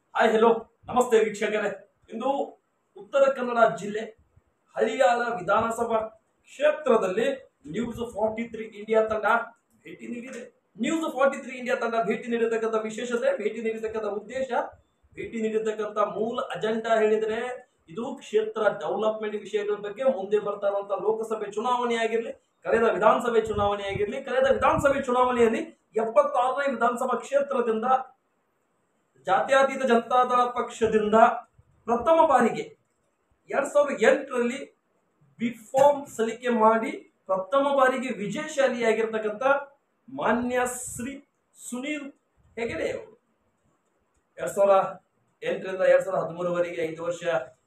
Hi hello ನಮಸ್ತೆ ವೀಕ್ಷಕರೇ ಇಂದು ಉತ್ತರ ಕನ್ನಡ ಜಿಲ್ಲೆ ಹಳಿಯಾಳ ವಿಧಾನಸಭಾ ಕ್ಷೇತ್ರದಲ್ಲಿ ನ್ಯೂಸ್ ಫಾರ್ಟಿ ತ್ರೀ ಇಂಡಿಯಾ ತಂಡ ಭೇಟಿ ನೀಡಿದೆ ನ್ಯೂಸ್ ಫಾರ್ಟಿ ತ್ರೀ ಇಂಡಿಯಾ ತಂಡ ಭೇಟಿ ನೀಡಿರ್ತಕ್ಕಂಥ ವಿಶೇಷತೆ ಭೇಟಿ ನೀಡಿರ್ತಕ್ಕಂಥ ಉದ್ದೇಶ ಭೇಟಿ ನೀಡಿರ್ತಕ್ಕಂಥ ಮೂಲ ಅಜೆಂಡಾ ಹೇಳಿದ್ರೆ ಇದು ಕ್ಷೇತ್ರ ಡೆವಲಪ್ಮೆಂಟ್ ವಿಷಯಗಳ ಬಗ್ಗೆ ಮುಂದೆ ಬರ್ತಾ ಇರುವಂತಹ ಲೋಕಸಭೆ ಚುನಾವಣೆ ಆಗಿರ್ಲಿ ಕಳೆದ ವಿಧಾನಸಭೆ ಚುನಾವಣೆ ಆಗಿರ್ಲಿ ಕಳೆದ ವಿಧಾನಸಭೆ ಚುನಾವಣೆಯಲ್ಲಿ ಎಪ್ಪತ್ತಾರನೇ ವಿಧಾನಸಭಾ ಕ್ಷೇತ್ರದಿಂದ ಜಾತ್ಯತೀತ ಜನತಾದಳ ಪಕ್ಷದಿಂದ ಪ್ರಥಮ ಬಾರಿಗೆ ಎರಡ್ ಸಾವಿರದ ಎಂಟರಲ್ಲಿ ಬಿಫಾರ್ಮ್ ಸಲಿಕೆ ಮಾಡಿ ಪ್ರಥಮ ಬಾರಿಗೆ ವಿಜಯಶಾಲಿಯಾಗಿರ್ತಕ್ಕಂಥ ಮಾನ್ಯ ಶ್ರೀ ಸುನೀಲ್ ಹೆಗಡೆ ಅವರು ಎರಡ್ ಸಾವಿರದ ಎಂಟರಿಂದ ಎರಡ್ ಸಾವಿರದ ಹದಿಮೂರವರೆಗೆ ಐದು ವರ್ಷ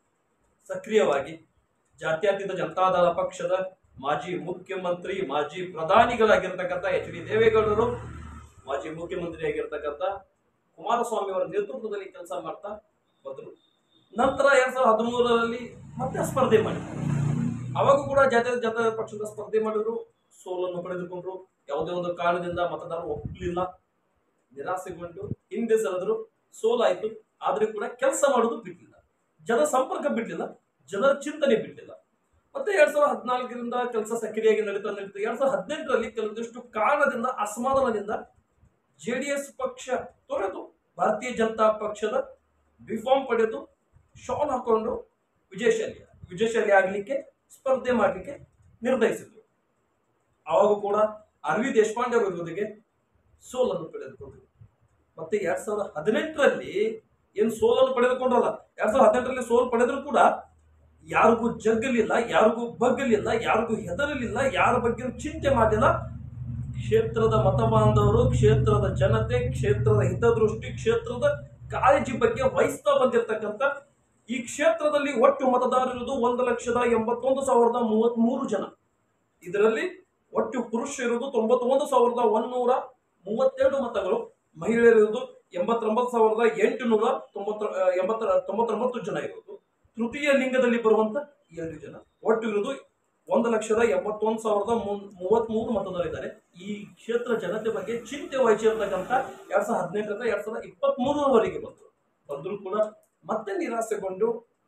ಸಕ್ರಿಯವಾಗಿ ಜಾತ್ಯತೀತ ಜನತಾದಳ ಪಕ್ಷದ ಮಾಜಿ ಮುಖ್ಯಮಂತ್ರಿ ಮಾಜಿ ಪ್ರಧಾನಿಗಳಾಗಿರ್ತಕ್ಕಂಥ ಎಚ್ ಡಿ ದೇವೇಗೌಡರು ಮಾಜಿ ಮುಖ್ಯಮಂತ್ರಿ ಆಗಿರ್ತಕ್ಕಂಥ ಕುಮಾರಸ್ವಾಮಿ ಅವರ ನೇತೃತ್ವದಲ್ಲಿ ಕೆಲಸ ಮಾಡ್ತಾ ಬಂದರು ನಂತರ ಎರಡ್ ಸಾವಿರದ ಹದಿಮೂರರಲ್ಲಿ ಮತ್ತೆ ಸ್ಪರ್ಧೆ ಮಾಡಿದ್ರು ಅವಾಗ ಕೂಡ ಜಾತ್ಯತೀತ ಜನತಾ ಪಕ್ಷದ ಸ್ಪರ್ಧೆ ಮಾಡಿದ್ರು ಸೋಲನ್ನು ಪಡೆದುಕೊಂಡ್ರು ಯಾವುದೇ ಒಂದು ಕಾರಣದಿಂದ ಮತದಾರರು ಒಪ್ಪಲಿಲ್ಲ ನಿರಾಸೆಗೊಂಡು ಹಿಂದೆ ಸರಿದ್ರು ಸೋಲಾಯ್ತು ಆದ್ರೆ ಕೂಡ ಕೆಲಸ ಮಾಡೋದು ಬಿಟ್ಟಿಲ್ಲ ಜನ ಸಂಪರ್ಕ ಬಿಟ್ಟಿಲ್ಲ ಜನರ ಚಿಂತನೆ ಬಿಟ್ಟಿಲ್ಲ ಮತ್ತೆ ಎರಡ್ ಸಾವಿರದ ಹದಿನಾಲ್ಕರಿಂದ ಕೆಲಸ ಸಕ್ರಿಯವಾಗಿ ನಡೀತಾ ನಡೀತಾ ಎರಡ್ ಸಾವಿರದ ಹದಿನೆಂಟರಲ್ಲಿ ಕೆಲವೊಂದಿಷ್ಟು ಕಾರಣದಿಂದ ಅಸಮಾಧಾನದಿಂದ ಜೆ ಡಿ ಎಸ್ ಪಕ್ಷ ತೊರೆದು ಭಾರತೀಯ ಜನತಾ ಪಕ್ಷದ ಬಿಫಾರ್ಮ್ ಪಡೆದು ಶಾಲ್ ಹಾಕೊಂಡು ವಿಜಯಶಾಲಿ ವಿಜಯಶಾಲಿ ಆಗಲಿಕ್ಕೆ ಸ್ಪರ್ಧೆ ಮಾಡಲಿಕ್ಕೆ ನಿರ್ಧರಿಸಿದ್ರು ಆವಾಗ ಕೂಡ ಅರವಿ ದೇಶಪಾಂಡೆ ಅವರ ವಿರುದ್ಧಗೆ ಸೋಲನ್ನು ಪಡೆದುಕೊಂಡ್ರು ಮತ್ತೆ ಎರಡ್ ಸಾವಿರದ ಹದಿನೆಂಟರಲ್ಲಿ ಏನು ಸೋಲನ್ನು ಪಡೆದುಕೊಂಡ್ರಲ್ಲ ಎರಡ್ ಸಾವಿರದ ಹದಿನೆಂಟರಲ್ಲಿ ಸೋಲು ಪಡೆದ್ರು ಕೂಡ ಯಾರಿಗೂ ಜಗ್ಗಲಿಲ್ಲ ಯಾರಿಗೂ ಬಗ್ಗಲಿಲ್ಲ ಯಾರಿಗೂ ಹೆದರಲಿಲ್ಲ ಯಾರ ಬಗ್ಗೆ ಚಿಂತೆ ಮಾಡಲಿಲ್ಲ ಕ್ಷೇತ್ರದ ಮತ ಬಾಂಧವರು ಕ್ಷೇತ್ರದ ಜನತೆ ಕ್ಷೇತ್ರದ ಹಿತದೃಷ್ಟಿ ಕ್ಷೇತ್ರದ ಕಾಳಜಿ ಬಗ್ಗೆ ವಹಿಸ್ತಾ ಬಂದಿರತಕ್ಕಂಥ ಈ ಕ್ಷೇತ್ರದಲ್ಲಿ ಒಟ್ಟು ಮತದಾರರಿರುವುದು ಒಂದು ಲಕ್ಷದ ಎಂಬತ್ತೊಂದು ಸಾವಿರದ ಮೂವತ್ತ್ ಮೂರು ಜನ ಇದರಲ್ಲಿ ಒಟ್ಟು ಪುರುಷರಿರುವುದು ತೊಂಬತ್ತೊಂದು ಸಾವಿರದ ಒಂದೂರ ಮೂವತ್ತೆರಡು ಮತಗಳು ಮಹಿಳೆಯರಿರುವುದು ಎಂಬತ್ತೊಂಬತ್ತು ಸಾವಿರದ ಎಂಟುನೂರ ತೊಂಬತ್ತ ಎಂಬತ್ತರ ತೊಂಬತ್ತೊಂಬತ್ತು ಜನ ಇರುವುದು ತೃತೀಯ ಲಿಂಗದಲ್ಲಿ ಬರುವಂತ ಎರಡು ಜನ ಒಟ್ಟು ಇರುವುದು ಒಂದು ಲಕ್ಷದ ಎಂಬತ್ತೊಂದು ಸಾವಿರದ ಮೂವತ್ಮೂರು ಮತದಾರರಿದ್ದಾರೆ ಈ ಕ್ಷೇತ್ರ ಜನತೆ ಬಗ್ಗೆ ಚಿಂತೆ ವಹಿಸಿರ್ತಕ್ಕಂಥ ಎರಡ್ ಸಾವಿರದ ಹದಿನೆಂಟರಿಂದ ಎರಡ್ ಸಾವಿರದ ಇಪ್ಪತ್ತ್ ಮೂರರವರೆಗೆ ಬಂತು ಬಂದರೂ ಕೂಡ ಮತ್ತೆ ನಿರಾಸೆಗೊಂಡು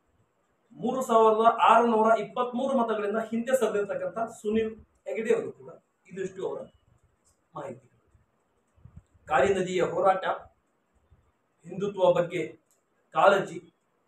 ಮೂರು ಸಾವಿರದ ಆರುನೂರ ಇಪ್ಪತ್ಮೂರು ಮತಗಳಿಂದ ಹಿಂದೆ ಸರಿದಿರ್ತಕ್ಕಂಥ ಸುನಿಲ್ ಹೆಗಡೆ ಅವರು ಕೂಡ ಇದಿಷ್ಟು ಅವರ ಮಾಹಿತಿ ಕಾಳಿ ನದಿಯ ಹೋರಾಟ ಹಿಂದುತ್ವ ಬಗ್ಗೆ ಕಾಳಜಿ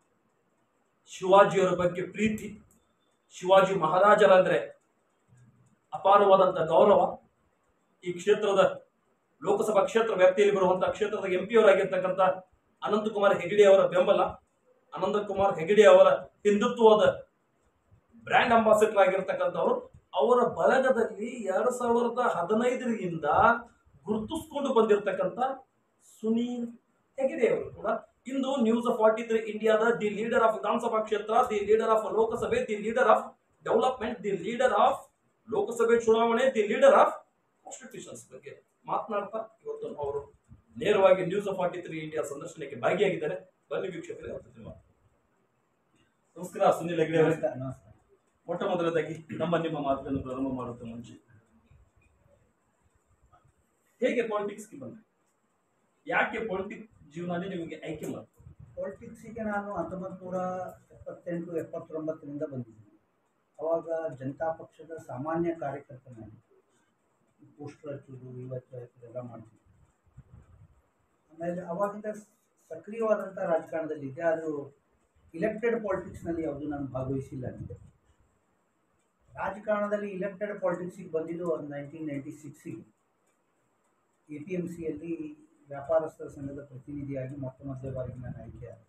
ಶಿವಾಜಿಯವರ ಬಗ್ಗೆ ಪ್ರೀತಿ ಶಿವಾಜಿ ಮಹಾರಾಜರಂದ್ರೆ ಅಪಾರವಾದಂಥ ಗೌರವ ಈ ಕ್ಷೇತ್ರದ ಲೋಕಸಭಾ ಕ್ಷೇತ್ರ ವ್ಯಾಪ್ತಿಯಲ್ಲಿ ಬರುವಂತಹ ಕ್ಷೇತ್ರದ ಎಂ ಅವರಾಗಿರ್ತಕ್ಕಂಥ ಅನಂತಕುಮಾರ್ ಹೆಗಡೆ ಅವರ ಬೆಂಬಲ ಅನಂತಕುಮಾರ್ ಹೆಗಡೆ ಅವರ ಹಿಂದುತ್ವದ ಬ್ರ್ಯಾಂಡ್ ಅಂಬಾಸಿಡರ್ ಆಗಿರ್ತಕ್ಕಂಥವ್ರು ಅವರ ಬಳಗದಲ್ಲಿ ಎರಡ್ ಸಾವಿರದ ಹದಿನೈದರಿಂದ ಗುರುತಿಸ್ಕೊಂಡು ಬಂದಿರತಕ್ಕಂಥ ಸುನೀಲ್ ಹೆಗಡೆ ಅವರು ಕೂಡ ಇಂದು ನ್ಯೂಸ್ ಫಾರ್ಟಿ ತ್ರೀ ಇಂಡಿಯಾದ ದಿ ಲೀಡರ್ ಆಫ್ ವಿಧಾನಸಭಾ ಕ್ಷೇತ್ರ ದಿ ಲೀಡರ್ ಆಫ್ ಲೋಕಸಭೆ the leader of development the leader of ಲೋಕಸಭೆ ಚುನಾವಣೆ ದಿ ಲೀಡರ್ ಆಫ್ ಕಾನ್ಸ್ಟಿಟ್ಯೂಷನ್ಸ್ ಬಗ್ಗೆ ಮಾತನಾಡ್ತಾ ಇವತ್ತು ಅವರು ನೇರವಾಗಿ ನ್ಯೂಸ್ ಫಾರ್ಟಿ ತ್ರೀ ಇಂಡಿಯಾ ಸಂದರ್ಶನಕ್ಕೆ ಭಾಗಿಯಾಗಿದ್ದಾರೆ ಬನ್ನಿ ವೀಕ್ಷಕರೇ ಅವ್ರ ಜೊತೆ ಮಾತಾಡೋಣ. ನಮಸ್ಕಾರ ಸುನಿಲ್ ಹೆಗಡೆ ಅವರೇ ನಮಸ್ಕಾರ ನಮಸ್ಕಾರ ಮೊಟ್ಟ ಮೊದಲದಾಗಿ ನಮ್ಮ ನಿಮ್ಮ ಮಾತನ್ನು ಪ್ರಾರಂಭ ಮಾಡುತ್ತ ಮುಂಚೆ ಹೇಗೆ ಪಾಲಿಟಿಕ್ಸ್ಗೆ ಬಂದ್ರೆ ಯಾಕೆ ಪಾಲಿಟಿಕ್ಸ್ ಜೀವನನೇ ನಿಮಗೆ ಆಯ್ಕೆ ಮಾಡಿ ಪಾಲಿಟಿಕ್ಸಿಗೆ ನಾನು ಹತ್ತೊಂಬತ್ತು ನೂರ ಎಪ್ಪತ್ತೆಂಟು ಎಪ್ಪತ್ತೊಂಬತ್ತರಿಂದ ಬಂದಿದ್ದೀನಿ ಅವಾಗ ಜನತಾ ಪಕ್ಷದ ಸಾಮಾನ್ಯ ಕಾರ್ಯಕರ್ತನಾಗಿ ಪೋಸ್ಟರ್ ಹಚ್ಚೋದು ಇವತ್ತು ಇದೆಲ್ಲ ಮಾಡ್ತೀನಿ ಆಮೇಲೆ ಅವಾಗಿಂದ ಸಕ್ರಿಯವಾದಂಥ ರಾಜಕಾರಣದಲ್ಲಿದ್ದೆ ಆದರೂ ಇಲೆಕ್ಟೆಡ್ ಪಾಲಿಟಿಕ್ಸ್ನಲ್ಲಿ ಯಾವುದು ನಾನು ಭಾಗವಹಿಸಿಲ್ಲ ನನಗೆ ರಾಜಕಾರಣದಲ್ಲಿ ಇಲೆಕ್ಟೆಡ್ ಪಾಲಿಟಿಕ್ಸಿಗೆ ಬಂದಿದ್ದು ಒಂದು ನೈನ್ಟೀನ್ ನೈಂಟಿ ಸಿಕ್ಸಿಗೆ ಎ ಪಿ ಎಮ್ ಸಿಯಲ್ಲಿ ವ್ಯಾಪಾರಸ್ಥರ ಸಂಘದ ಪ್ರತಿನಿಧಿಯಾಗಿ ಮೊಟ್ಟ ಮೊದಲ ಬಾರಿಗೆ ನಾನು ಆಯ್ಕೆಯಾದೆ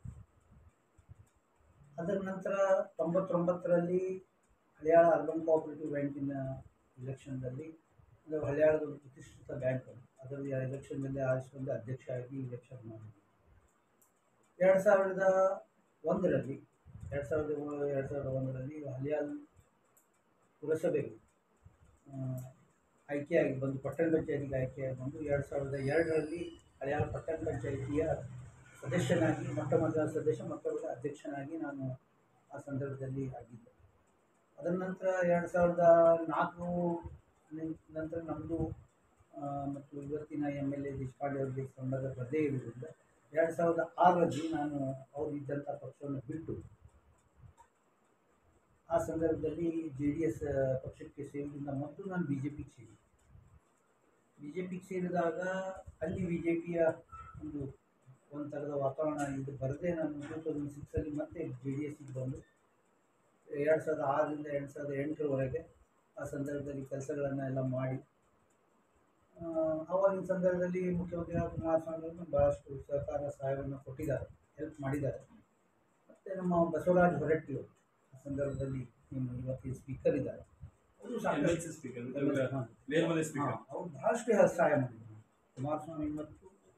ಅದರ ನಂತರ ತೊಂಬತ್ತೊಂಬತ್ತರಲ್ಲಿ ಹಳಿಯಾಳ ಅರ್ಬನ್ ಕೋಆಪರೇಟಿವ್ ಬ್ಯಾಂಕಿನ ಇಲೆಕ್ಷನ್ದಲ್ಲಿ ಅಂದರೆ ಹಳಿಯಾಳದ ಒಂದು ಪ್ರತಿಷ್ಠಿತ ಬ್ಯಾಂಕ್ ಅದು ಅದರಲ್ಲಿ ಆ ಎಲೆಕ್ಷನ್ನಲ್ಲಿ ಆರಿಸಿಕೊಂಡು ಅಧ್ಯಕ್ಷ ಆಗಿ ಇಲೆಕ್ಷನ್ ಮಾಡಿದ್ವಿ ಎರಡು ಸಾವಿರದ ಒಂದರಲ್ಲಿ ಎರಡು ಸಾವಿರದ ಒ- ಎರಡು ಸಾವಿರದ ಒಂದರಲ್ಲಿ ಹಳಿಯಾಲ್ ಪುರಸಭೆಗೆ ಆ, ಆಯ್ಕೆಯಾಗಿ ಬಂದು ಪಟ್ಟಣ ಪಂಚಾಯತಿಗೆ ಆಯ್ಕೆಯಾಗಿ ಬಂದು ಎರಡು ಸಾವಿರದ ಎರಡರಲ್ಲಿ ಹಳೆಯಾಳ ಪಟ್ಟಣ ಪಂಚಾಯಿತಿಯ ಸದಸ್ಯನಾಗಿ ಮೊಟ್ಟ ಮೊದಲ ಸದಸ್ಯ ಮೊಟ್ಟ ಮೊದಲ ಅಧ್ಯಕ್ಷನಾಗಿ ನಾನು ಆ ಸಂದರ್ಭದಲ್ಲಿ ಆಗಿದ್ದೆ ಅದರ ನಂತರ ಎರಡು ಸಾವಿರದ ನಾಲ್ಕು ನಿ- ನಂತರ ನಮ್ಮದು ಮತ್ತು ಇವತ್ತಿನ ಎಮ್ ಎಲ್ ಎ ದೇಶಪಾಂಡೆ ಅವರಿಗೆ ಸಂಬಂಧ ಬರದೇ ಇರುವುದರಿಂದ ಎರಡು ಸಾವಿರದ ಆರರಲ್ಲಿ ನಾನು ಅವರು ಇದ್ದಂಥ ಪಕ್ಷವನ್ನು ಬಿಟ್ಟು ಆ ಸಂದರ್ಭದಲ್ಲಿ ಜೆ ಡಿ ಎಸ್ ಪಕ್ಷಕ್ಕೆ ಸೇರಿದಿಂದ ಮೊದಲು ನಾನು ಬಿ ಜೆ ಪಿಗೆ ಸೇರಿದೆ ಬಿ ಜೆ ಪಿಗೆ ಸೇರಿದಾಗ ಅಲ್ಲಿ ಬಿ ಜೆ ಪಿಯ ಒಂದು ಒಂದು ಥರದ ವಾತಾವರಣ ಇದು ಬರದೆ ನಾನು ಟೂ ತೌಸಂಡ್ ಸಿಕ್ಸಲ್ಲಿ ಮತ್ತೆ ಜೆ ಡಿ ಎಸ್ಸಿಗೆ ಬಂದು ಎರಡು ಸಾವಿರದ ಆರರಿಂದ ಎರಡು ಸಾವಿರದ ಎಂಟರವರೆಗೆ ಆ ಸಂದರ್ಭದಲ್ಲಿ ಕೆಲಸಗಳನ್ನು ಎಲ್ಲ ಮಾಡಿ ಆ, ಆವಾಗಿನ ಸಂದರ್ಭದಲ್ಲಿ ಮುಖ್ಯಮಂತ್ರಿ ಕುಮಾರಸ್ವಾಮಿ ಅವರು ಭಾಳಷ್ಟು ಸಹಕಾರ ಸಹಾಯವನ್ನು ಕೊಟ್ಟಿದ್ದಾರೆ ಹೆಲ್ಪ್ ಮಾಡಿದ್ದಾರೆ ಮತ್ತು ನಮ್ಮ ಬಸವರಾಜ ಹೊರಟ್ಟಿ ಅವರು ಆ ಸಂದರ್ಭದಲ್ಲಿ ನಿಮ್ಮ ಇವತ್ತಿನ ಸ್ಪೀಕರ್ ಇದ್ದಾರೆ ಅವರು ಸಾಕಷ್ಟು ಸ್ಪೀಕರ್ ಹಾಂ. ಮೇಲ್ಮನೆ ಸ್ಪೀಕರ್ ಹಾಂ, ಅವ್ರು ಬಹಳಷ್ಟು ಹೆಲ್ಪ್ ಸಹಾಯ ಮಾಡಿದ್ರು ಕುಮಾರಸ್ವಾಮಿ ಮತ್ತು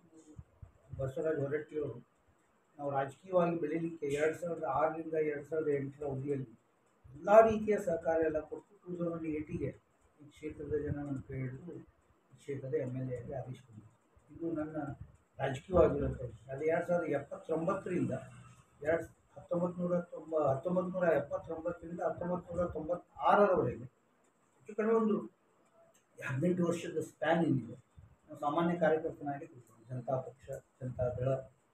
ಬಸವರಾಜ ಹೊರಟ್ಟಿಯವರು ನಾವು ರಾಜಕೀಯವಾಗಿ ಬೆಳೀಲಿಕ್ಕೆ ಎರಡು ಸಾವಿರದ ಆರರಿಂದ ಎರಡು ಸಾವಿರದ ಎಂಟರ ಅವಧಿಯಲ್ಲಿ ಎಲ್ಲ ರೀತಿಯ ಸಹಕಾರ ಎಲ್ಲ ಕೊಟ್ಟು ಟೂ ತೌಸಂಡ್ ಏಯ್ಟಿಗೆ ಈ ಕ್ಷೇತ್ರದ ಜನ ನನ್ನ ಕೈ ಹಿಡಿದು ಈ ಕ್ಷೇತ್ರದ ಎಮ್ ಎಲ್ ಎ ಆಗಿ ಆರಿಸಿಕೊಂಡ್ರು ಇದು ನನ್ನ ರಾಜಕೀಯವಾಗಿರುವಂಥ ವಿಷಯ ಅದು ಎರಡು ಸಾವಿರದ ಎಪ್ಪತ್ತೊಂಬತ್ತರಿಂದ ಎರಡು ಹತ್ತೊಂಬತ್ತು ನೂರ ತೊಂಬ ಹತ್ತೊಂಬತ್ತು ನೂರ ಎಪ್ಪತ್ತೊಂಬತ್ತರಿಂದ ಹತ್ತೊಂಬತ್ತು ನೂರ ತೊಂಬತ್ತಾರರವರೆಗೆ ಹೆಚ್ಚು ಕಡಿಮೆ ಒಂದು ಹದಿನೆಂಟು ವರ್ಷದ ಸ್ಪ್ಯಾನ್ ಏನಿದೆ ನಾನು ಸಾಮಾನ್ಯ ಕಾರ್ಯಕರ್ತನಾಗಿ ಕೂತ್ಕೊಂಡೆ. ಜನತಾ ಪಕ್ಷ ಜನತಾ ದಳ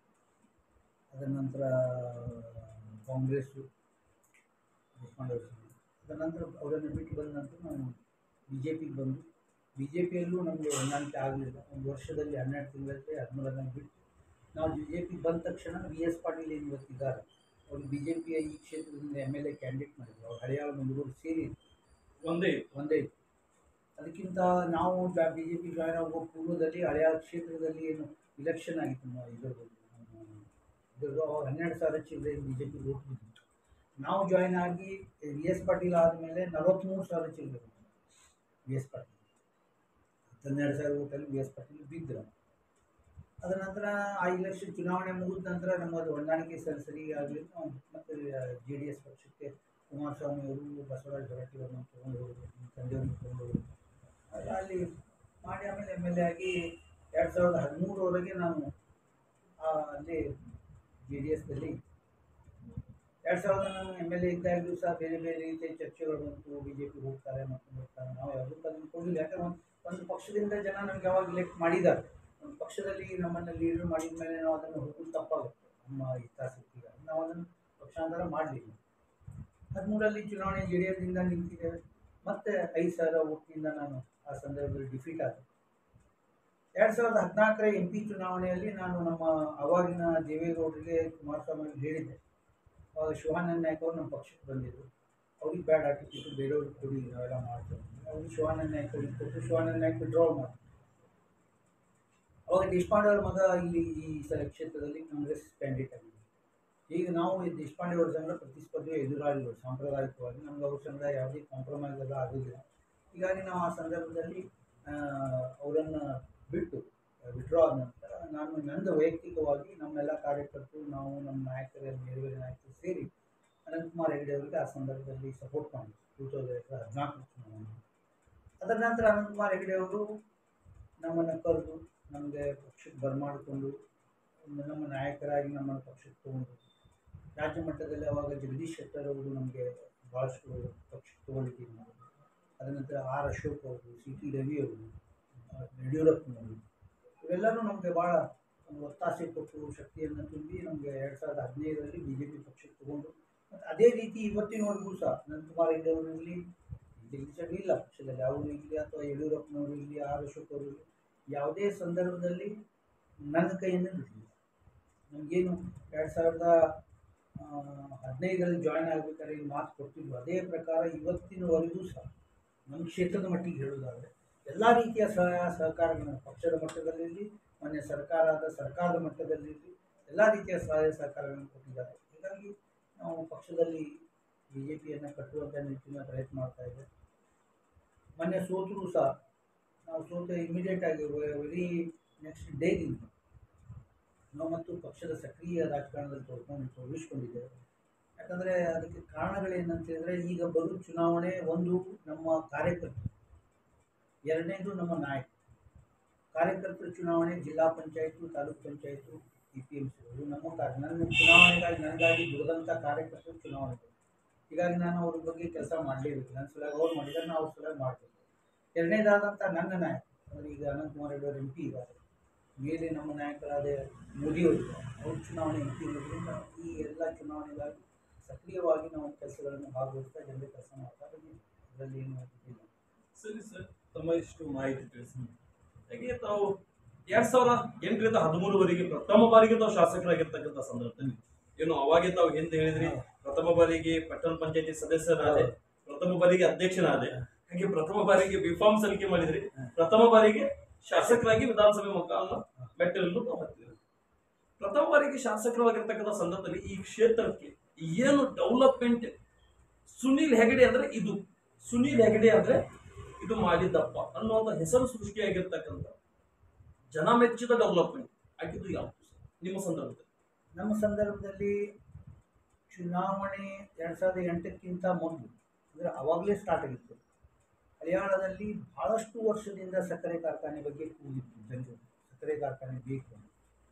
ಅದರ ನಂತರ ಕಾಂಗ್ರೆಸ್ಸು ದೇಶಪಾಂಡೆ ಅವರು ಸೇರಿದ್ರು. ಅದರ ನಂತರ ಅವರನ್ನು ಬಿಟ್ಟು ಬಂದ ನಂತರ ನಾನು ಬಿ ಜೆ ಪಿಗೆ ಬಂದು ಬಿ ಜೆ ಪಿಯಲ್ಲೂ ನಮಗೆ ಹೊಂದಾಣಿಕೆ ಆಗಲಿಲ್ಲ ಒಂದು ವರ್ಷದಲ್ಲಿ ಹನ್ನೆರಡು ತಿಂಗಳಲ್ಲಿ ಹದಿಮೂರನ್ನು ಬಿಟ್ಟು ನಾವು ಬಿ ಜೆ ಪಿ ಬಂದ ತಕ್ಷಣ ವಿ ಎಸ್ ಪಾಟೀಲ್ ಏನು ಇವತ್ತಿದ್ದಾರೆ ಅವರು ಬಿ ಜೆ ಪಿಯ ಈ ಕ್ಷೇತ್ರದಿಂದ ಎಮ್ ಎಲ್ ಎ ಕ್ಯಾಂಡಿಡೇಟ್ ಮಾಡಿದ್ರು ಅವ್ರು ಹಳೆಯಾಳ ಮಂಗಳೂರು ಸೇರಿ ಒಂದೇ ಒಂದೇ ಇತ್ತು ಅದಕ್ಕಿಂತ ನಾವು ಬಿ ಜೆ ಪಿ ಜಾಯ್ನ್ ಆಗೋ ಪೂರ್ವದಲ್ಲಿ ಹಳೆಯ ಕ್ಷೇತ್ರದಲ್ಲಿ ಏನು ಇಲೆಕ್ಷನ್ ಆಗಿತ್ತು ನಮ್ಮ ಇದರದ್ದು ಇದರದ್ದು ಅವಾಗ ಹನ್ನೆರಡು ಸಾವಿರ ಚಿಲ್ಲರೆ ಬಿ ಜೆ ಪಿ ಓಟ್ ಬಿದ್ದಿತ್ತು ನಾವು ಜಾಯ್ನ್ ಆಗಿ ವಿ ಎಸ್ ಪಾಟೀಲ್ ಆದಮೇಲೆ ನಲವತ್ತ್ಮೂರು ಸಾವಿರ ಚಿಲ್ಲರೆ ವಿ ಎಸ್ ಪಾಟೀಲ್ ಹನ್ನೆರಡು ಸಾವಿರ ಓಟಲ್ಲಿ ವಿ ಎಸ್ ಪಾಟೀಲ್ ಬಿದ್ದರು ಅದರ ನಂತರ ಆ ಇಲೆಕ್ಷನ್ ಚುನಾವಣೆ ಮುಗಿದ ನಂತರ ನಮ್ಮದು ಹೊಂದಾಣಿಕೆ ಸರಿ ಸರಿ ಆಗಲಿ ನಾವು ಮತ್ತೆ ಜೆ ಡಿ ಎಸ್ ಪಕ್ಷಕ್ಕೆ ಕುಮಾರಸ್ವಾಮಿ ಅವರು ಬಸವರಾಜ ಹೊರಟ್ಟಿ ಅವರನ್ನು ತೊಗೊಂಡು ಹೋದರು ನಮ್ಮ ತಂದೆಯವ್ರಿಗೆ ತೊಗೊಂಡು ಹೋದರು ಅಲ್ಲ ಅಲ್ಲಿ ಮಾಡಿ ಆಮೇಲೆ ಎಮ್ ಎಲ್ ಎ ಆಗಿ ಎರಡು ಸಾವಿರದ ಹದಿಮೂರವರೆಗೆ ನಾನು ಆ, ಅಲ್ಲಿ ಜೆ ಡಿ ಎಸ್ದಲ್ಲಿ ಎರಡು ಸಾವಿರದ ನಾನು ಎಮ್ ಎಲ್ ಎ ಇದ್ದಾಗಲೂ ಸಹ ಬೇರೆ ಬೇರೆ ರೀತಿಯ ಚರ್ಚೆಗಳು ಬಂತು ಬಿ ಜೆ ಪಿ ಹೋಗ್ತಾರೆ ಮತ್ತು ಹೋಗ್ತಾರೆ ನಾವು ಯಾವುದಕ್ಕೂ ಅದನ್ನು ಕೊಡಲಿಲ್ಲ ಯಾಕಂದ್ರೆ ಒಂದು ಒಂದು ಪಕ್ಷದಿಂದ ಜನ ನಮ್ಗೆ ಯಾವಾಗ ಇಲೆಕ್ಟ್ ಮಾಡಿದ್ದಾರೆ ಒಂದು ಪಕ್ಷದಲ್ಲಿ ನಮ್ಮನ್ನು ಲೀಡರ್ ಮಾಡಿದ ಮೇಲೆ ನಾವು ಅದನ್ನು ಹೋಗೋದು ತಪ್ಪಾಗುತ್ತೆ ನಮ್ಮ ಹಿತಾಸಕ್ತಿಗೆ ನಾವು ಅದನ್ನು ಪಕ್ಷಾಂತರ ಮಾಡಲಿಲ್ಲ ಹದಿಮೂರಲ್ಲಿ ಚುನಾವಣೆ ಜೆ ಡಿ ಎಸ್ದಿಂದ ನಿಂತಿದ್ದೇವೆ ಮತ್ತೆ ಐದು ಸಾವಿರ ಓಟ್ನಿಂದ ನಾನು ಆ ಸಂದರ್ಭದಲ್ಲಿ ಡಿಫೀಟ್ ಆದೆ ಎರಡು ಸಾವಿರದ ಹದಿನಾಲ್ಕರ ಎಂ ಪಿ ಚುನಾವಣೆಯಲ್ಲಿ ನಾನು ನಮ್ಮ ಅವಾಗಿನ ದೇವೇಗೌಡರಿಗೆ ಕುಮಾರಸ್ವಾಮಿ ಅವ್ರಿಗೆ ಹೇಳಿದ್ದೆ ಅವಾಗ ಶಿವಾನಂದ ನಾಯ್ಕ ಅವರು ನಮ್ಮ ಪಕ್ಷಕ್ಕೆ ಬಂದಿದ್ದರು ಅವ್ರಿಗೆ ಬ್ಯಾಡ್ ಆಗ್ತಿತ್ತು ಬೇರೆಯವ್ರಿಗೆ ಕೊಡಿ ನಾವೆಲ್ಲ ಮಾಡ್ತೇವೆ ಅವ್ರಿಗೆ ಶಿವಾನಂದ ನಾಯ್ಕ ಅವ್ರಿಗೆ ಕೊಟ್ಟು ಶಿವಾನಂದ ನಾಯ್ಕ ವಿಡ್ರಾ ಮಾಡಿ ಅವಾಗ ದೇಶಪಾಂಡೆ ಅವ್ರ ಮಗ ಇಲ್ಲಿ ಈ ಸ ಕ್ಷೇತ್ರದಲ್ಲಿ ಕಾಂಗ್ರೆಸ್ ಕ್ಯಾಂಡಿಡೇಟ್ ಆಗಿದ್ದರು ಈಗ ನಾವು ಈ ದೇಶಪಾಂಡೆ ಅವ್ರ ಸಂಘ ಪ್ರತಿಸ್ಪರ್ಧೆ ಎದುರಾಳಿಗಳು ಸಾಂಪ್ರದಾಯಿಕವಾಗಿ ನಮ್ಗೆ ಅವ್ರ ಸಂಘ ಯಾವುದೇ ಕಾಂಪ್ರಮೈಸ್ ಎಲ್ಲ ಆಗೋದಿಲ್ಲ ಹೀಗಾಗಿ ನಾವು ಆ ಸಂದರ್ಭದಲ್ಲಿ ಅವರನ್ನು ಬಿಟ್ಟು ವಿಡ್ರಾ ಆದ ನಂತರ ನಾನು ನಂದು ವೈಯಕ್ತಿಕವಾಗಿ ನಮ್ಮೆಲ್ಲ ಕಾರ್ಯಕರ್ತರು ನಾವು ನಮ್ಮ ನಾಯಕರ ಬೇರೆ ಬೇರೆ ನಾಯಕರು ಸೇರಿ ಅನಂತಕುಮಾರ್ ಹೆಗಡೆ ಅವರಿಗೆ ಆ ಸಂದರ್ಭದಲ್ಲಿ ಸಪೋರ್ಟ್ ಮಾಡಿದ್ರು ಟೂ ತೌಸಂಡ್ ಹದಿನಾಲ್ಕು ಚುನಾವಣೆ ಅದರ ನಂತರ ಅನಂತಕುಮಾರ್ ಹೆಗಡೆ ಅವರು ನಮ್ಮನ್ನು ಕರೆದು ನಮಗೆ ಪಕ್ಷಕ್ಕೆ ಬರಮಾಡಿಕೊಂಡು ನಮ್ಮ ನಾಯಕರಾಗಿ ನಮ್ಮನ್ನು ಪಕ್ಷಕ್ಕೆ ತಗೊಂಡು ರಾಜ್ಯ ಮಟ್ಟದಲ್ಲಿ ಅವಾಗ ಜಗದೀಶ್ ಶೆಟ್ಟರ್ ಅವರು ನಮಗೆ ಭಾಳಷ್ಟು ಪಕ್ಷಕ್ಕೆ ತಗೊಂಡಿದ್ದೀವಿ ನಾವು ಅದರ ನಂತರ ಆರ್ ಅಶೋಕ್ ಅವರು ಸಿ ಟಿ ರವಿ ಅವರು ಆ, ಯಡಿಯೂರಪ್ಪನವರು ಇವೆಲ್ಲರೂ ನಮಗೆ ಭಾಳ ಒಂದು ಒತ್ತಾಸೆ ಕೊಟ್ಟು ಶಕ್ತಿಯನ್ನು ತುಂಬಿ ನಮಗೆ ಎರಡು ಸಾವಿರದ ಹದಿನೈದರಲ್ಲಿ ಬಿ ಜೆ ಪಿ ಪಕ್ಷಕ್ಕೆ ತಗೊಂಡು ಮತ್ತು ಅದೇ ರೀತಿ ಇವತ್ತಿನವರೆಗೂ ಸಹ ಅನಂತಕುಮಾರ್ ರೆಡ್ಡಿ ಅವರು ಇರಲಿ ಜಗದೀಶ್ ಶೆಟ್ಟರ್ ಇಲ್ಲ ಪಕ್ಷದಲ್ಲಿ ಅವರು ಇರಲಿ ಅಥವಾ ಯಡಿಯೂರಪ್ಪನವರು ಇರಲಿ ಆರ್ ಅಶೋಕ್ ಅವರು ಇರಲಿ ಯಾವುದೇ ಸಂದರ್ಭದಲ್ಲಿ ನನ್ನ ಕೈಯನ್ನು ಬಿಡಲಿಲ್ಲ ನಮಗೇನು ಎರಡು ಸಾವಿರದ ಆ, ಹದಿನೈದರಲ್ಲಿ ಜಾಯ್ನ್ ಆಗಬೇಕಾದ್ರೆ ಈ ಮಾತು ಕೊಟ್ಟಿದ್ವು ಅದೇ ಪ್ರಕಾರ ಇವತ್ತಿನವರೆಗೂ ಸಹ ನಮ್ಮ ಕ್ಷೇತ್ರದ ಮಟ್ಟಿಗೆ ಹೇಳೋದಾದರೆ ಎಲ್ಲ ರೀತಿಯ ಸಹಾಯ ಸಹಕಾರಗಳನ್ನು ಪಕ್ಷದ ಮಟ್ಟದಲ್ಲಿರಲಿ ಮೊನ್ನೆ ಸರ್ಕಾರದ ಸರ್ಕಾರದ ಮಟ್ಟದಲ್ಲಿರಲಿ ಎಲ್ಲ ರೀತಿಯ ಸಹಾಯ ಸಹಕಾರಗಳನ್ನು ಕೊಟ್ಟಿದ್ದಾರೆ ಹೀಗಾಗಿ ನಾವು ಪಕ್ಷದಲ್ಲಿ ಬಿ ಜೆ ಪಿಯನ್ನು ಕಟ್ಟುವಂಥ ನಿಟ್ಟಿನ ಪ್ರಯತ್ನ ಮಾಡ್ತಾ ಇದ್ದೇವೆ ಮೊನ್ನೆ ಸೋತರೂ ಸಹ ನಾವು ಸೋತ ಇಮಿಡಿಯೇಟಾಗಿ ವೆರಿ ನೆಕ್ಸ್ಟ್ ಡೇದಿಂದ ನಾವು ಮತ್ತು ಪಕ್ಷದ ಸಕ್ರಿಯ ರಾಜಕಾರಣದಲ್ಲಿ ತೊಡ್ಕೊಂಡು ತೊಡಗಿಸ್ಕೊಂಡಿದ್ದೇವೆ ಯಾಕಂದರೆ ಅದಕ್ಕೆ ಕಾರಣಗಳೇನಂತ ಹೇಳಿದ್ರೆ ಈಗ ಬರೋ ಚುನಾವಣೆ ಒಂದು ನಮ್ಮ ಕಾರ್ಯಕರ್ತರು ಎರಡನೇದು ನಮ್ಮ ನಾಯಕ ಕಾರ್ಯಕರ್ತರ ಚುನಾವಣೆ ಜಿಲ್ಲಾ panchayat taluk panchayat P P M C ನಮ್ಮ ಕಾರ್ಯ ನನ್ನ ಚುನಾವಣೆಗಾಗಿ ನನಗಾಗಿ ದುಡಿದಂಥ ಕಾರ್ಯಕರ್ತರ ಚುನಾವಣೆ ಹೀಗಾಗಿ ನಾನು ಅವ್ರ ಬಗ್ಗೆ ಕೆಲಸ ಮಾಡಲೇಬೇಕು ನನ್ನ ಸಲುವಾಗಿ ಅವ್ರು ಮಾಡಿದ್ದಾರೆ ನಾವು ಅವ್ರ ಸಲುವಾಗಿ ಮಾಡಬೇಕು ಎರಡನೇದಾದಂಥ ನನ್ನ ನಾಯಕ ಅಂದರೆ ಈಗ ಅನಂತಕುಮಾರ್ ರೆಡ್ಡಿ ಅವರು ಎಂ ಪಿ ಇದ್ದಾರೆ ಮೇಲೆ ನಮ್ಮ ನಾಯಕರಾದ ಮೋದಿಯವರು ಅವರು ಚುನಾವಣೆ ಇರೋದ್ರಿಂದ ಈ ಎಲ್ಲ ಚುನಾವಣೆಗಾಗಿ ಸಕ್ರಿಯವಾಗಿ ನಾವು ಕೆಲಸಗಳನ್ನು ಭಾಗವಹಿಸ್ತಾ ಜನರಿಗೆ ಕೆಲಸ ಮಾಡ್ತಾ ಬಂದಿದ್ದೀವಿ ಅದರಲ್ಲಿ ಏನು ಇದಿಲ್ಲ ಸರಿ ಸರ್ ತಮ್ಮ ಇಷ್ಟು ಮಾಹಿತಿ ತಿಳಿಸಿ ಹಾಗೆ ತಾವು ಎರಡ್ ಸಾವಿರ ಎಂಟರಿಂದ ಹದಿಮೂರವರೆಗೆ ಪ್ರಥಮ ಬಾರಿಗೆ ತಾವು ಶಾಸಕರಾಗಿರ್ತಕ್ಕಂಥ ಸಂದರ್ಭದಲ್ಲಿ ಏನು ಅವಾಗೆ ತಾವು ಹಿಂದೆ ಹೇಳಿದ್ರಿ ಪ್ರಥಮ ಬಾರಿಗೆ ಪಟ್ಟಣ ಪಂಚಾಯತಿ ಸದಸ್ಯರಾದೆ ಪ್ರಥಮ ಬಾರಿಗೆ ಅಧ್ಯಕ್ಷನಾದೆ ಹಾಗೆ ಪ್ರಥಮ ಬಾರಿಗೆ ಬಿಫಾರ್ಮ್ ಸಲ್ಲಿಕೆ ಮಾಡಿದ್ರಿ ಪ್ರಥಮ ಬಾರಿಗೆ ಶಾಸಕರಾಗಿ ವಿಧಾನಸಭೆ ಮುಖಾಂತರ ಮೆಟ್ಟಲನ್ನು ತಾವು ಹತ್ತಿದ್ರಿ ಪ್ರಥಮ ಬಾರಿಗೆ ಶಾಸಕರಾಗಿರ್ತಕ್ಕಂಥ ಸಂದರ್ಭದಲ್ಲಿ ಈ ಕ್ಷೇತ್ರಕ್ಕೆ ಏನು ಡೆವಲಪ್ಮೆಂಟ್ ಸುನೀಲ್ ಹೆಗಡೆ ಅಂದ್ರೆ ಇದು ಸುನೀಲ್ ಹೆಗಡೆ ಅಂದ್ರೆ ಇದು ಮಾಡಿದ್ದಪ್ಪ ಅನ್ನುವಂಥ ಹೆಸರು ಸೃಷ್ಟಿಯಾಗಿರ್ತಕ್ಕಂಥ ಜನ ಮೆಚ್ಚಿದ ಡೆವಲಪ್ಮೆಂಟ್ ಆಗಿದ್ದು ಯಾವುದು ನಿಮ್ಮ ಸಂದರ್ಭದಲ್ಲಿ ನಮ್ಮ ಸಂದರ್ಭದಲ್ಲಿ ಚುನಾವಣೆ ಎರಡು ಸಾವಿರದ ಎಂಟಕ್ಕಿಂತ ಮೊದಲು ಅಂದರೆ ಅವಾಗಲೇ ಸ್ಟಾರ್ಟ್ ಆಗಿತ್ತು ಹರಿಯಾಣದಲ್ಲಿ ಬಹಳಷ್ಟು ವರ್ಷದಿಂದ ಸಕ್ಕರೆ ಕಾರ್ಖಾನೆ ಬಗ್ಗೆ ಕೂಗಿತ್ತು ಜನರು ಸಕ್ಕರೆ ಕಾರ್ಖಾನೆ ಬೇಕು ಅಂತ.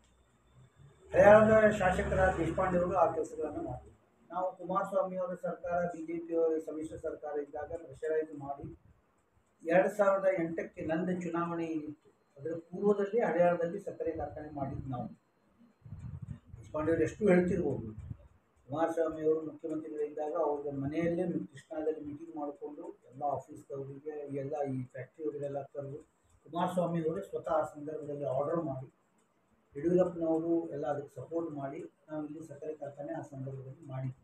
ಹರಿಯಾಣದ ಶಾಸಕರಾದ ದೇಶಪಾಂಡೆ ಅವರು ಆ ಕೆಲಸಗಳನ್ನು ಮಾಡಿದ್ರು ನಾವು ಕುಮಾರಸ್ವಾಮಿ ಅವರ ಸರ್ಕಾರ ಬಿ ಜೆ ಪಿಯವರ ಸಮ್ಮಿಶ್ರ ಸರ್ಕಾರ ಇದ್ದಾಗ ಪ್ರೆಷರೈಸ್ ಮಾಡಿ ಎರಡು ಸಾವಿರದ ಎಂಟಕ್ಕೆ ನಂದ ಚುನಾವಣೆ ಏನಿತ್ತು ಅದರ ಪೂರ್ವದಲ್ಲಿ ಹರಿಯಾಣದಲ್ಲಿ ಸಕ್ಕರೆ ಕಾರ್ಖಾನೆ ಮಾಡಿದ್ದು ನಾವು ದೇಶಪಾಂಡೆಯವರು ಎಷ್ಟು ಹೇಳ್ತಿರ್ಬೋದು ಕುಮಾರಸ್ವಾಮಿ ಅವರು ಮುಖ್ಯಮಂತ್ರಿಗಳಿದ್ದಾಗ ಅವ್ರ ಮನೆಯಲ್ಲೇ ಮಿ- ಕೃಷ್ಣಾದಲ್ಲಿ ಮೀಟಿಂಗ್ ಮಾಡಿಕೊಂಡು ಎಲ್ಲ ಆಫೀಸ್ದವರಿಗೆ ಎಲ್ಲ ಈ ಫ್ಯಾಕ್ಟ್ರಿಯವರಿಗೆಲ್ಲ ಕರೆದು ಕುಮಾರಸ್ವಾಮಿ ಅವರು ಸ್ವತಃ ಆ ಸಂದರ್ಭದಲ್ಲಿ ಆರ್ಡರ್ ಮಾಡಿ ಯಡಿಯೂರಪ್ಪನವರು ಎಲ್ಲ ಅದಕ್ಕೆ ಸಪೋರ್ಟ್ ಮಾಡಿ ನಾವು ಇಲ್ಲಿ ಸಕ್ಕರೆ ಕಾರ್ಖಾನೆ ಆ ಸಂದರ್ಭದಲ್ಲಿ ಮಾಡಿದ್ವಿ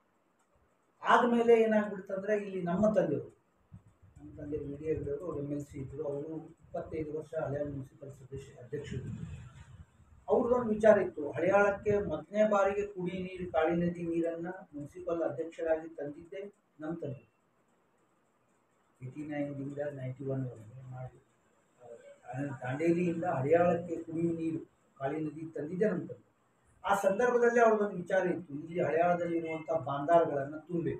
ಆದಮೇಲೆ ಏನಾಗ್ಬಿಡ್ತಂದ್ರೆ ಇಲ್ಲಿ ನಮ್ಮ ತಂದೆಯವರು ನಮ್ಮ ತಂದೆ ವಿ ಡಿ ಅವರು ಅವ್ರು ಎಮ್ ಎಲ್ ಸಿ ಇದ್ದರು ಅವರು ಇಪ್ಪತ್ತೈದು ವರ್ಷ ಹಳೆಯ ಮುನ್ಸಿಪಲ್ ಸದಸ್ಯ ಅಧ್ಯಕ್ಷರು ಅವ್ರದ್ದೊಂದು ವಿಚಾರ ಇತ್ತು ಹಳಿಯಾಳಕ್ಕೆ ಮೊದಲನೇ ಬಾರಿಗೆ ಕುಡಿ ನೀರು ಕಾಳಿ ನದಿ ನೀರನ್ನು ಮುನ್ಸಿಪಲ್ ಅಧ್ಯಕ್ಷರಾಗಿ ತಂದಿದ್ದೆ ನಮ್ಮ ತಂದೆ ಏಯ್ಟಿ ನೈನ್ದಿಂದ ನೈಂಟಿ ಒನ್ವರೆಗೆ ಮಾಡಿ ಆಮೇಲೆ ದಾಂಡೇಲಿಯಿಂದ ಹಳಿಯಾಳಕ್ಕೆ ಕುಡಿಯುವ ನೀರು ಕಾಳಿ ನದಿ ತಂದಿದ್ದೆ ನಮ್ಮ ತಂದೆ ಆ ಸಂದರ್ಭದಲ್ಲಿ ಅವ್ರದ್ದೊಂದು ವಿಚಾರ ಇತ್ತು ಇಲ್ಲಿ ಹಳಿಯಾಳದಲ್ಲಿರುವಂಥ ಬಾಂದಾರ್ಗಳನ್ನು ತುಂಬಬೇಕು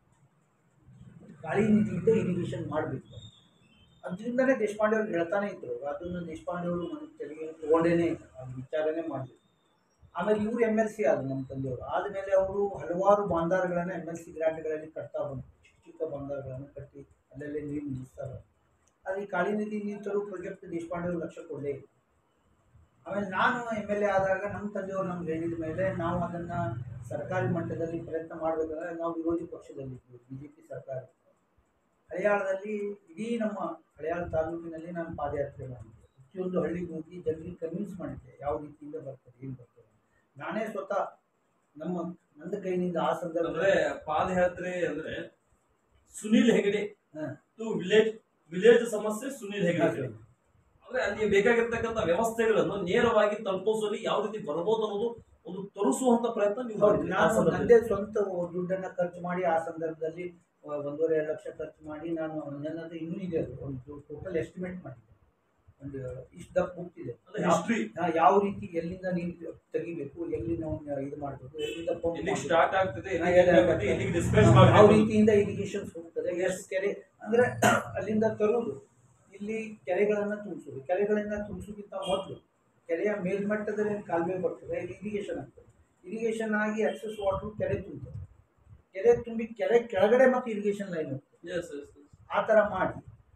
ಕಾಳಿ ನದಿಯಿಂದ ಇರಿಗೇಷನ್ ಮಾಡಬೇಕು ಅದರಿಂದನೇ ದೇಶಪಾಂಡೆ ಅವ್ರು ಹೇಳ್ತಾನೆ ಇದ್ರು ಅದನ್ನು ದೇಶಪಾಂಡೆ ಅವರು ಮನೆ ತೆರಿಗೆ ತೊಗೊಂಡೇನೆ ಇಲ್ಲ ಅದು ವಿಚಾರನೇ ಮಾಡಬೇಕು ಆಮೇಲೆ ಇವರು ಎಮ್ ಎಲ್ ಸಿ ಆದರು ನಮ್ಮ ತಂದೆಯವರು ಆದಮೇಲೆ ಅವರು ಹಲವಾರು ಬಾಂದಾರ್ಗಳನ್ನು ಎಮ್ ಎಲ್ ಸಿ ಗ್ರಾಂಟ್ಗಳಲ್ಲಿ ಕಟ್ತಾ ಬಂದರು ಚಿಕ್ಕ ಚಿಕ್ಕ ಬಾಂದಾರ್ಗಳನ್ನು ಕಟ್ಟಿ ಅಲ್ಲಲ್ಲೇ ನೀರು ನಿಲ್ಲಿಸ್ತಾರೆ ಆದರೆ ಈ ಕಾಳಿ ನದಿ ನೀರು ತರೋ ಪ್ರಾಜೆಕ್ಟ್ ದೇಶಪಾಂಡೆ ಅವರು ಲಕ್ಷ್ಯ ಕೊಡಲೇ ಇಲ್ಲ ಆಮೇಲೆ ನಾನು ಎಮ್ ಎಲ್ ಎ ಆದಾಗ ನಮ್ಮ ತಂದೆಯವರು ನಮ್ಗೆ ಹೇಳಿದ ಮೇಲೆ ನಾವು ಅದನ್ನು ಸರ್ಕಾರಿ ಮಟ್ಟದಲ್ಲಿ ಪ್ರಯತ್ನ ಮಾಡಬೇಕಾದ್ರೆ ನಾವು ವಿರೋಧಿ ಪಕ್ಷದಲ್ಲಿದ್ವಿ ಬಿ ಜೆ ಪಿ ಸರ್ಕಾರ ಹಳಿಯಾಳದಲ್ಲಿ ಇಡೀ ನಮ್ಮ ಹಳಿಯಾಳ ತಾಲೂಕಿನಲ್ಲಿ ನಾನು ಪಾದಯಾತ್ರೆ ಮಾಡಿದ್ದೆ ಪ್ರತಿಯೊಂದು ಹಳ್ಳಿಗೆ ಹೋಗಿ ಜನರಿಗೆ ಕನ್ವಿನ್ಸ್ ಮಾಡಿದ್ದೆ ಯಾವ ರೀತಿಯಿಂದ ಬರ್ತದೆ ಏನು ಬರ್ತದೆ ನಾನೇ ಸ್ವತಃ ನಮ್ಮ ನನ್ನ ಕೈನಿಂದ ಆ ಸಂದರ್ಭ ಅಂದ್ರೆ ಪಾದಯಾತ್ರೆ ಅಂದ್ರೆ ಸುನೀಲ್ ಹೆಗಡೆ ಹ. ಟು ವಿಲೇಜ್ ವಿಲೇಜ್ ಸಮಸ್ಯೆ ಸುನೀಲ್ ಹೆಗಡೆ ಅಂದ್ರೆ ಅಲ್ಲಿ ಬೇಕಾಗಿರ್ತಕ್ಕಂಥ ವ್ಯವಸ್ಥೆಗಳನ್ನು ನೇರವಾಗಿ ತಲುಪಿಸುವಲ್ಲಿ ಯಾವ ರೀತಿ ಬರ್ಬೋದು ಅನ್ನೋದು ಒಂದು ತೋರಿಸುವಂತ ಪ್ರಯತ್ನ ನೀವು ಹೌದು ಮಾಡಿದ್ರಿ ಆ ನಾನು ಸಂದರ್ಭದಲ್ಲಿ. ನನ್ನದೇ ಸ್ವಂತ ದುಡ್ಡನ್ನು ಖರ್ಚು ಮಾಡಿ ಆ ಸಂದರ್ಭದಲ್ಲಿ ಆ, ಒಂದೂವರೆ ಎರಡು ಲಕ್ಷ ಖರ್ಚು ಮಾಡಿ ನಾನು ನನ್ನ ಹತ್ರ ಇನ್ನೂ ಇದೆ ಅದು ಒಂದು ಟೋಟಲ್ ಎಸ್ಟಿಮೇಟ್ ಮಾಡಿದ್ದೆ ಒಂದು ಇಷ್ಟು ದಪ್ಪ ಬುಕ್ ಇದೆ ಅಂದ್ರೆ ಹಿಸ್ಟ್ರಿ ನಾ ಯಾವ ರೀತಿ ಎಲ್ಲಿಂದ ನೀರು ತೆಗಿಬೇಕು ಎಲ್ಲಿ ನಾವು ಇದು ಮಾಡಬೇಕು ಎಲ್ಲಿಂದ ಪಂಪ್ ಎಲ್ಲಿಗೆ ಮಾಡ್ಬೇಕು. ಸ್ಟಾರ್ಟ್ ಆಗ್ತದೆ ಹಾ, ಎಲ್ಲಿಗೆ ಎಲ್ಲ ಆಗುತ್ತೆ, ಎಲ್ಲಿಗೆ ಡಿಸ್ಪ್ಲೇಸ್ ಯಾವ ಮಾಡಬೇಕು ರೀತಿಯಿಂದ ಇರಿಗೇಷನ್ ಹೋಗ್ತದೆ ಎಷ್ಟು ಕೆರೆ ಅಂದ್ರೆ ಅಲ್ಲಿಂದ ತರುವುದು ಇಲ್ಲಿ ಕೆರೆಗಳನ್ನು ತುಂಬಿಸೋದು ಕೆರೆಗಳಿಂದ ತುಂಬಿಸೋಕ್ಕಿಂತ ಮೊದಲು ಕೆರೆಯ ಮೇಲ್ಮಟ್ಟದಲ್ಲಿ ಏನು ಕಾಲುವೆ ಬರ್ತದೆ ಇಲ್ಲಿ ಇರಿಗೇಷನ್ ಆಗ್ತದೆ ಇರಿಗೇಷನ್ ಆಗಿ ಎಕ್ಸಸ್ ವಾಟರ್ ಕೆರೆ ತುಂಬುತ್ತದೆ ಕೆರೆ ತುಂಬಿ ಕೆರೆ ಕೆಳಗಡೆ ಮತ್ತು ಇರಿಗೇಷನ್ ಲೈನ್ ಹೋಗ್ತದೆ Yes, yes, yes. ಆ ಥರ ಮಾಡಿ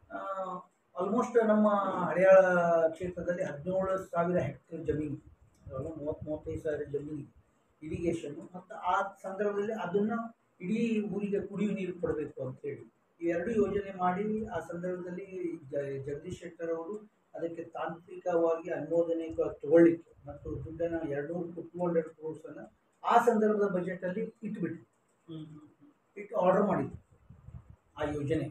ಆಲ್ಮೋಸ್ಟ್ ನಮ್ಮ ಹರಿಯಾಳ ಕ್ಷೇತ್ರದಲ್ಲಿ ಹದಿನೇಳು ಸಾವಿರ ಹೆಕ್ಟೇರ್ ಜಮೀನು ಅದರಲ್ಲೂ ಮೂವತ್ತು ಮೂವತ್ತೈದು ಸಾವಿರ ಜಮೀನು ಇರಿಗೇಷನ್ನು ಮತ್ತು ಆ ಸಂದರ್ಭದಲ್ಲಿ ಅದನ್ನು ಇಡೀ ಊರಿಗೆ ಕುಡಿಯುವ ನೀರು ಕೊಡಬೇಕು ಅಂತೇಳಿ ಈ ಎರಡು ಯೋಜನೆ ಮಾಡಿ ಆ ಸಂದರ್ಭದಲ್ಲಿ ಜ ಜಗದೀಶ್ ಶೆಟ್ಟರ್ ಅವರು ಅದಕ್ಕೆ ತಾಂತ್ರಿಕವಾಗಿ ಅನುಮೋದನೆ ಕ- ತಗೊಳ್ಳಿಕ್ಕೆ ಮತ್ತು ದುಡ್ಡನ್ನು ಎರಡುನೂರು ಟೂ ಹಂಡ್ರೆಡ್ ಕ್ರೋರ್ಸನ್ನು ಆ ಸಂದರ್ಭದ ಬಜೆಟಲ್ಲಿ ಇಟ್ಬಿಟ್ಟು ಹ್ಮ್, ಹ್ಮ್, ಹ್ಮ್. ಇಟ್ಟು ಆರ್ಡರ್ ಮಾಡಿದ್ದು ಆ ಯೋಜನೆ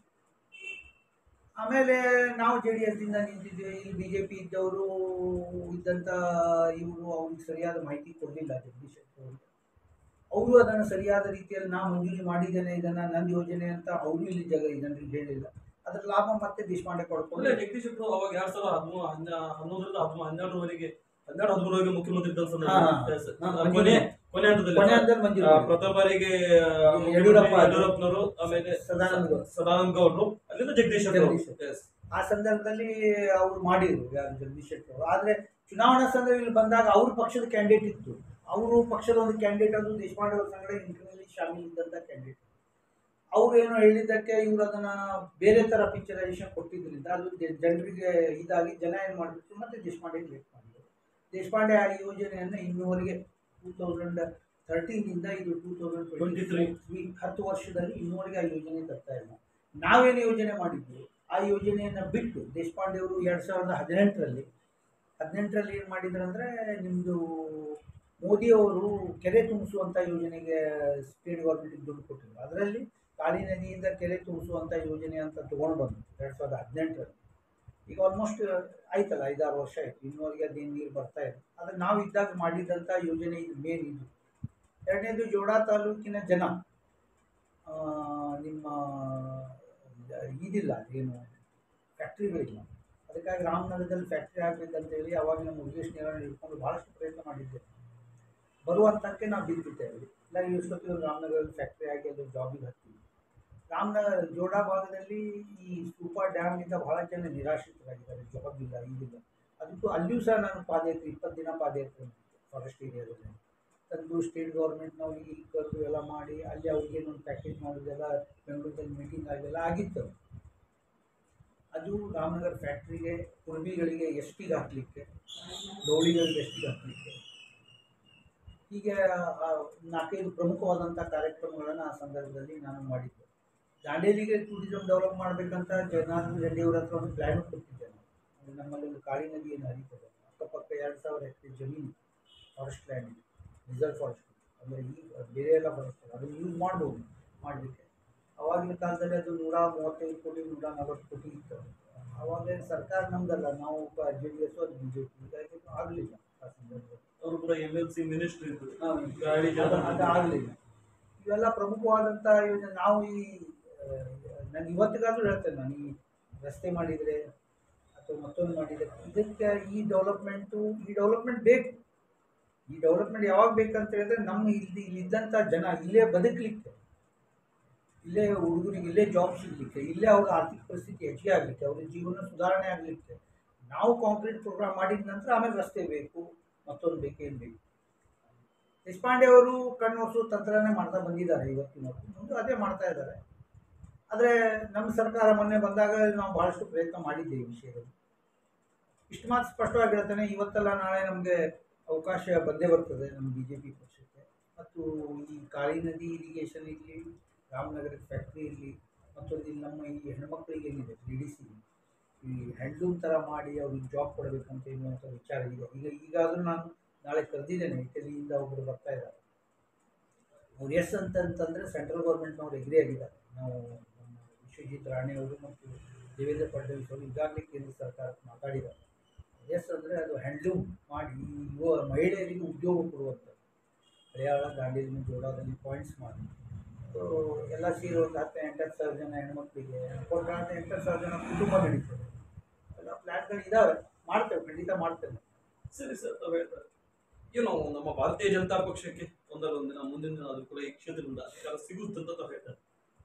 ಆಮೇಲೆ ನಾವು ಜೆ ಡಿ ಎಸ್ದಿಂದ ನಿಂತಿದ್ವಿ ಇಲ್ಲಿ ಬಿ ಜೆ ಪಿ ಇದ್ದವರು ಇದ್ದಂಥ ಇವರು ಅವ್ರಿಗೆ ಸರಿಯಾದ ಮಾಹಿತಿ ಕೊಡಲಿಲ್ಲ ಜಗದೀಶ್ ಶೆಟ್ಟರ್ ಅವರು ಅವರು ಅದನ್ನು ಸರಿಯಾದ ರೀತಿಯಲ್ಲಿ ನಾ ಮಂಜೂರಿ ಮಾಡಿದ್ದೇನೆ ಇದನ್ನು ನನ್ನ ಯೋಜನೆ ಅಂತ ಅವರು ಇಲ್ಲಿ ಜಗ ಜನರಿಗೆ ಹೇಳಿಲ್ಲ ಅದರ ಲಾಭ ಮತ್ತೆ ದೇಶಪಾಂಡೆ ಕೊಡ್ಕೊಂಡು ಅಂದ್ರೆ ಜಗದೀಶ್ ಶೆಟ್ಟರ್ ಅವಾಗ ಎರಡ್ ಸಾವಿರದ ಹದಿಮೂರು ಹನ್ನೊಂದರಿಂದ ಹದಿಮೂರು ಹನ್ನೆರಡರವರೆಗೆ ಹನ್ನೆರಡು ಹದಿಮೂರವರೆಗೆ ಮುಖ್ಯಮಂತ್ರಿ ಇದ್ದ ಸಂದರ್ಭ. ಹಾ, ಹಾ. Yes. ಹಾ, ಆ, ಮಂಜೂರಿ. ಕೊನೆ ಕೊನೆ ಹಂತದಲ್ಲಿ ಕೊನೆ ಹಂತದಲ್ಲಿ ಮಂಜೂರಿ ಆ, ಮಾಡಿದ್ರು. ಪ್ರಥಮ ಬಾರಿಗೆ ಯಡಿಯೂರಪ್ಪ ಆದ್ರು. ಯಡಿಯೂರಪ್ಪನವರು ಆಮೇಲೆ ಸದಾನಂದ ಗೌಡ. ಸದಾನಂದ ಗೌಡರು ಅಲ್ಲಿಂದ ಜಗದೀಶ್ ಶೆಟ್ಟರ್ ಅವರು. ಜಗದೀಶ್ Yes. ಆ ಸಂದರ್ಭದಲ್ಲಿ ಅವರು ಮಾಡಿದ್ರು ಯಾರು ಜಗದೀಶ್ ಶೆಟ್ಟರ್ ಅವರು ಆದರೆ ಚುನಾವಣಾ ಸಂದರ್ಭದಲ್ಲಿ ಬಂದಾಗ ಅವ್ರ ಪಕ್ಷದ ಕ್ಯಾಂಡಿಡೇಟ್ ಇತ್ತು ಅವರು ಪಕ್ಷದ ಒಂದು ಕ್ಯಾಂಡಿಡೇಟ್ ಅದು ದೇಶಪಾಂಡೆ ಅವ್ರ ಸಂಗಡ ಇಂಟರ್ನಲ್ಲಿ ಶಾಮೀಲ್ ಇದ್ದಂಥ ಕ್ಯಾಂಡಿಡೇಟ್ ಅವ್ರು ಏನೋ ಹೇಳಿದ್ದಕ್ಕೆ ಇವ್ರು ಅದನ್ನ ಬೇರೆ ಥರ ಪಿಕ್ಚರೈಸೇಷನ್ ಕೊಟ್ಟಿದ್ರಿಂದ ಅದು ಜ- ಜನರಿಗೆ ಇದಾಗಿ ಜನ ಏನು ಮಾಡಿಬಿಟ್ರು ಮತ್ತೆ ದೇಶಪಾಂಡೆಗೆ ಲೇಟ್ ಮಾಡಿದ್ರು ದೇಶಪಾಂಡೆ ಆ ಯೋಜನೆಯನ್ನು ಇನ್ನೂವರೆಗೆ ಟೂ ತೌಸಂಡ್ ತರ್ಟೀನಿಂದ ಇದು ಟೂ ತೌಸಂಡ್ ಟ್ವೆಂಟಿ 23. ಹತ್ತು ವರ್ಷದಲ್ಲಿ ಇನ್ನೂವರೆಗೆ ಆ ಯೋಜನೆ ತರ್ತಾ ಇಲ್ಲ ನಾವೇನು ಯೋಜನೆ ಮಾಡಿದ್ವಿ ಆ ಯೋಜನೆಯನ್ನು ಬಿಟ್ಟು ದೇಶಪಾಂಡೆ ಅವರು ಎರಡು ಸಾವಿರದ ಹದಿನೆಂಟರಲ್ಲಿ ಹದಿನೆಂಟರಲ್ಲಿ ಏನು ಮಾಡಿದ್ರು ಅಂದರೆ ನಿಮ್ಮದು ಮೋದಿಯವರು ಕೆರೆ ತುಂಬಿಸುವಂಥ ಯೋಜನೆಗೆ ಸ್ಟೇಟ್ ಗೌರ್ಮೆಂಟಿಗೆ ದುಡ್ಡು ಕೊಟ್ಟಿದ್ರು ಅದರಲ್ಲಿ ಕಾಳಿ ನದಿಯಿಂದ ಕೆರೆ ತುಂಬಿಸುವಂಥ ಯೋಜನೆ ಅಂತ ತೊಗೊಂಡು ಬಂದು ಎರಡು ಸಾವಿರದ ಹದಿನೆಂಟರಲ್ಲಿ ಈಗ ಆಲ್ಮೋಸ್ಟ್ ಆಯ್ತಲ್ಲ ಐದಾರು ವರ್ಷ ಆಯಿತು ಇನ್ನೂವರೆಗೆ ಅದೇನು ನೀರು ಬರ್ತಾ ಇದೆ ಆದರೆ ನಾವು ಇದ್ದಾಗ ಮಾಡಿದಂಥ ಯೋಜನೆ ಇದು ಮೇನ್ ಇದು ಎರಡನೇದು ಜೋಡಾ ತಾಲೂಕಿನ ಜನ ಆ, ನಿಮ್ಮ ಇದಿಲ್ಲ ಏನು ಫ್ಯಾಕ್ಟ್ರಿಗಳಿಲ್ಲ ಅದಕ್ಕಾಗಿ ರಾಮನಗರದಲ್ಲಿ ಫ್ಯಾಕ್ಟ್ರಿ ಆಗಬೇಕಂತ ಹೇಳಿ ಅವಾಗಿನ ಮುರುಗೇಶ್ ನೇರನ್ನು ಹಿಡ್ಕೊಂಡು ಭಾಳಷ್ಟು ಪ್ರಯತ್ನ ಮಾಡಿದ್ದೇವೆ ಬರುವಂತಕ್ಕೆ ನಾವು ಬಿದ್ದುಬಿಟ್ಟೇವೆ ಇಲ್ಲ ಇಷ್ಟೊತ್ತಿಗೆ ಒಂದು ರಾಮನಗರದಲ್ಲಿ ಫ್ಯಾಕ್ಟ್ರಿ ಆಗಿ ಅಲ್ಲಿ ಜಾಬಿಗೆ ಹತ್ತೀವಿ ರಾಮನಗರ ಜೋಡಾ ಭಾಗದಲ್ಲಿ ಈ ಸೂಪರ್ ಡ್ಯಾಮ್ನಿಂದ ಬಹಳ ಜನ ನಿರಾಶ್ರಿತರಾಗಿದ್ದಾರೆ ಜಾಬ್ ಇಲ್ಲ ಇದಿಲ್ಲ ಅದಕ್ಕೂ ಅಲ್ಲಿಯೂ ಸಹ ನಾನು ಪಾದಯಾತ್ರೆ ಇಪ್ಪತ್ತು ದಿನ ಪಾದಯಾತ್ರೆ ಫಾರೆಸ್ಟ್ ಏರಿಯಾದಲ್ಲಿ ತಂದು ಸ್ಟೇಟ್ ಗೌರ್ಮೆಂಟ್ನವ್ರಿಗೆ ಈ ಕರೆದು ಎಲ್ಲ ಮಾಡಿ ಅಲ್ಲಿ ಅವ್ರಿಗೇನು ಒಂದು ಪ್ಯಾಕೇಜ್ ಮಾಡೋದೆಲ್ಲ ಬೆಂಗಳೂರಲ್ಲಿ ಮೀಟಿಂಗ್ ಆಗೆಲ್ಲ ಆಗಿತ್ತು ಅದು ರಾಮನಗರ ಫ್ಯಾಕ್ಟ್ರಿಗೆ ಕುರ್ಬಿಗಳಿಗೆ ಎಷ್ಟಿಗೆ ಹಾಕಲಿಕ್ಕೆ ಡೋಳಿಗಳಿಗೆ ಎಷ್ಟಿಗೆ ಹಾಕಲಿಕ್ಕೆ ಹೀಗೆ ಆ ನಾಲ್ಕೈದು ಪ್ರಮುಖವಾದಂಥ ಕಾರ್ಯಕ್ರಮಗಳನ್ನು ಆ ಸಂದರ್ಭದಲ್ಲಿ ನಾನು ಮಾಡಿದ್ದೆ ದಾಂಡೇಲಿಗೆ ಟೂರಿಸಂ ಡೆವಲಪ್ ಮಾಡಬೇಕಂತ ಜಗನ್ನಾಥ ರೆಡ್ಡಿಯವ್ರ ಹತ್ರ ಒಂದು ಪ್ಲ್ಯಾನು ಕೊಟ್ಟಿದ್ದೆ ನಾನು ಅದು ನಮ್ಮಲ್ಲಿ ಒಂದು ಕಾಳಿ ನದಿ ಏನು ಹರಿತದೆ ಅಕ್ಕಪಕ್ಕ ಎರಡು ಸಾವಿರ ಹೆಕ್ಟೇರ್ ಜಮೀನು ಫಾರೆಸ್ಟ್ ಲ್ಯಾಂಡ್ ಇದೆ ರಿಸರ್ವ್ ಫಾರೆಸ್ಟ್ ಅಂದರೆ ಈ ಬೇರೆ ಎಲ್ಲ ಫಾರೆಸ್ಟ್ ಅದನ್ನು ಯೂಸ್ ಮಾಡ್ಬೋದು ಮಾಡಲಿಕ್ಕೆ ಅವಾಗಿನ ಕಾಲದಲ್ಲಿ ಅದು ನೂರ ಮೂವತ್ತೈದು ಕೋಟಿ ನೂರ ನಲವತ್ತು ಕೋಟಿ ಇತ್ತು ಅವಾಗ ಸರ್ಕಾರ ನಮ್ದಲ್ಲ ನಾವು ಜೆ ಡಿ ಎಸ್ ಅದು ಬಿ ಜೆ ಪಿ ಹೀಗಾಗಿ ಆಗಲಿಲ್ಲ ಆ ಸಂದರ್ಭದಲ್ಲಿ ಅವರು ಕೂಡ ಎಮ್ ಎಲ್ ಸಿ ಮಿನಿಸ್ಟರ್ ಇದ್ರು ನಾವು ಗಾಳಿ ಜನ ಅದು- ಅದು ಆಗಲಿಲ್ಲ ಇವೆಲ್ಲ ಪ್ರಮುಖವಾದಂಥ ಯೋಜನೆ ನಾವು ಈ ನಾನು ಇವತ್ತಿಗಾದ್ರೂ ಹೇಳ್ತೇನೆ ನಾನು ಈ ರಸ್ತೆ ಮಾಡಿದರೆ ಅಥವಾ ಮತ್ತೊಂದು ಮಾಡಿದರೆ ಇದಕ್ಕೆ ಈ ಡೆವಲಪ್ಮೆಂಟು ಈ ಡೆವಲಪ್ಮೆಂಟ್ ಬೇಕು ಈ ಡೆವಲಪ್ಮೆಂಟ್ ಯಾವಾಗ ಬೇಕಂತ ಹೇಳಿದ್ರೆ ನಮ್ಮ ಇಲ್ಲಿ ಇಲ್ಲಿದ್ದಂಥ ಜನ ಇಲ್ಲೇ ಬದುಕಲಿಕ್ಕೆ ಇಲ್ಲೇ ಹುಡುಗರಿಗೆ ಇಲ್ಲೇ ಜಾಬ್ ಸಿಗಲಿಕ್ಕೆ ಇಲ್ಲೇ ಅವ್ರ ಆರ್ಥಿಕ ಪರಿಸ್ಥಿತಿ ಹೆಚ್ಚಿಗೆ ಆಗಲಿಕ್ಕೆ ಅವ್ರ ಜೀವನ ಸುಧಾರಣೆ ಆಗಲಿಕ್ಕೆ ನಾವು ಕಾಂಕ್ರೀಟ್ ಪ್ರೋಗ್ರಾಮ್ ಮಾಡಿದ ನಂತರ ಆಮೇಲೆ ರಸ್ತೆ ಬೇಕು ಮತ್ತೊಂದು ಬೇಕೇನು ಬೇಕು ದೇಶಪಾಂಡೆ ಅವರು ಕಣ್ಣೊರೆಸೋ ತಂತ್ರನೇ ಮಾಡ್ತಾ ಬಂದಿದ್ದಾರೆ ಇವತ್ತಿನವರೆಗೂ ಮುಂದೆ ಅದೇ ಮಾಡ್ತಾ ಇದ್ದಾರೆ ಆದರೆ ನಮ್ಮ ಸರ್ಕಾರ ಮೊನ್ನೆ ಬಂದಾಗ ನಾವು ಭಾಳಷ್ಟು ಪ್ರಯತ್ನ ಮಾಡಿದ್ದೇವೆ ಈ ವಿಷಯದಲ್ಲಿ ಇಷ್ಟು ಮಾತು ಸ್ಪಷ್ಟವಾಗಿ ಹೇಳ್ತಾನೆ ಇವತ್ತಲ್ಲ ನಾಳೆ ನಮಗೆ ಅವಕಾಶ ಬಂದೇ ಬರ್ತದೆ ನಮ್ಮ ಬಿ ಜೆ ಪಿ ಪಕ್ಷಕ್ಕೆ ಮತ್ತು ಈ ಕಾಳಿ ನದಿ ಇರಿಗೇಷನ್ ಇರಲಿ ರಾಮನಗರ ಫ್ಯಾಕ್ಟ್ರಿ ಇರಲಿ ಮತ್ತೊಂದು ಇಲ್ಲಿ ನಮ್ಮ ಈ ಹೆಣ್ಮಕ್ಳಿಗೆ ಏನಿದೆ ಲೇಡೀಸಿಗೆ ಈ ಹ್ಯಾಂಡ್ಲೂಮ್ ಥರ ಮಾಡಿ ಅವ್ರಿಗೆ ಜಾಬ್ ಕೊಡಬೇಕಂತ ಎನ್ನುವಂಥ ವಿಚಾರ ಇದೆ ಈಗ ಈಗಾದರೂ ನಾನು ನಾಳೆ ಕರೆದಿದ್ದೇನೆ ಇಟಲಿಯಿಂದ ಒಬ್ಬರು ಬರ್ತಾ ಇದ್ದಾರೆ ಅವ್ರು ಎಸ್ ಅಂತಂತಂದರೆ ಸೆಂಟ್ರಲ್ ಗೌರ್ಮೆಂಟ್ನವ್ರು ಎಗ್ರಿ ಆಗಿದ್ದಾರೆ ನಾವು ನಮ್ಮ ವಿಶ್ವಜಿತ್ ರಾಣೆಯವರು ಮತ್ತು ದೇವೇಂದ್ರ ಫಡ್ನವೀಸ್ ಅವರು ಈಗಾಗಲೇ ಕೇಂದ್ರ ಸರ್ಕಾರಕ್ಕೆ ಮಾತಾಡಿದ್ದಾರೆ ಎಸ್ ಅಂದರೆ ಅದು ಹ್ಯಾಂಡ್ಲೂಮ್ ಮಾಡಿ ಈ ಯುವ ಮಹಿಳೆಯರಿಗೆ ಉದ್ಯೋಗ ಕೊಡುವಂಥದ್ದು ಹಳೆಯಾಳ ದಾಂಡೇಲಿ ಜೋಡಾದಲ್ಲಿ ಪಾಯಿಂಟ್ಸ್ ಮಾಡಿ ಸೊ ಎಲ್ಲ ಸೇರಿ ಒಂದು ಹತ್ತು ಎಂಟತ್ತು ಸಾವಿರ ಜನ ಹೆಣ್ಮಕ್ಳಿಗೆ ಕೊಟ್ಟರೆ ಹತ್ತು ಎಂಟತ್ತು ಸಾವಿರ ಜನ ಕುಟುಂಬ ನಡೀತದೆ ಎಲ್ಲ ಪ್ಲ್ಯಾನ್ಗಳು ಇದ್ದಾವೆ ಮಾಡ್ತೇವೆ ಖಂಡಿತ ಮಾಡ್ತೇವೆ ಸರಿ ಸರ್ ತಾವು ಹೇಳ್ತಾರೆ ಏನು ನಮ್ಮ ಭಾರತೀಯ ಜನತಾ ಪಕ್ಷಕ್ಕೆ ಒಂದಲ್ಲ ಒಂದಿನ ಮುಂದಿನ ದಿನ ಅದು ಕೂಡ ಈ ಕ್ಷೇತ್ರದಿಂದ ಅಧಿಕಾರ ಸಿಗುತ್ತೆ ಅಂತ ತಾವು ಹೇಳ್ತಾರೆ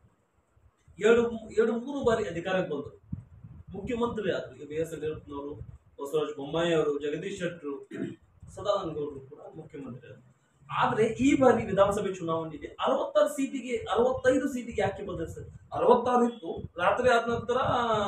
ಎರಡು ಎರಡು ಮೂರು ಬಾರಿ ಅಧಿಕಾರಕ್ಕೆ ಬಂದರು ಮುಖ್ಯಮಂತ್ರಿ ಆದ್ರು ಈಗ ಬಿ ಎಸ್ ಯಡಿಯೂರಪ್ಪನವರು ಬಸವರಾಜ ಬೊಮ್ಮಾಯಿ ಅವರು ಜಗದೀಶ್ ಶೆಟ್ಟರು ಸದಾನಂದ ಗೌಡರು ಕೂಡ ಮುಖ್ಯಮಂತ್ರಿ ಆದ್ರು ಆದ್ರೆ ಈ ಬಾರಿ ವಿಧಾನಸಭೆ ಚುನಾವಣೆಗೆ ಅರವತ್ತಾರು ಸೀಟಿಗೆ ಅರವತ್ತೈದು ಸೀಟಿಗೆ ಯಾಕೆ ಬಂದ್ರೆ ಸರ್ ಅರವತ್ತಾರು ಇತ್ತು ರಾತ್ರಿ ಆದ ನಂತರ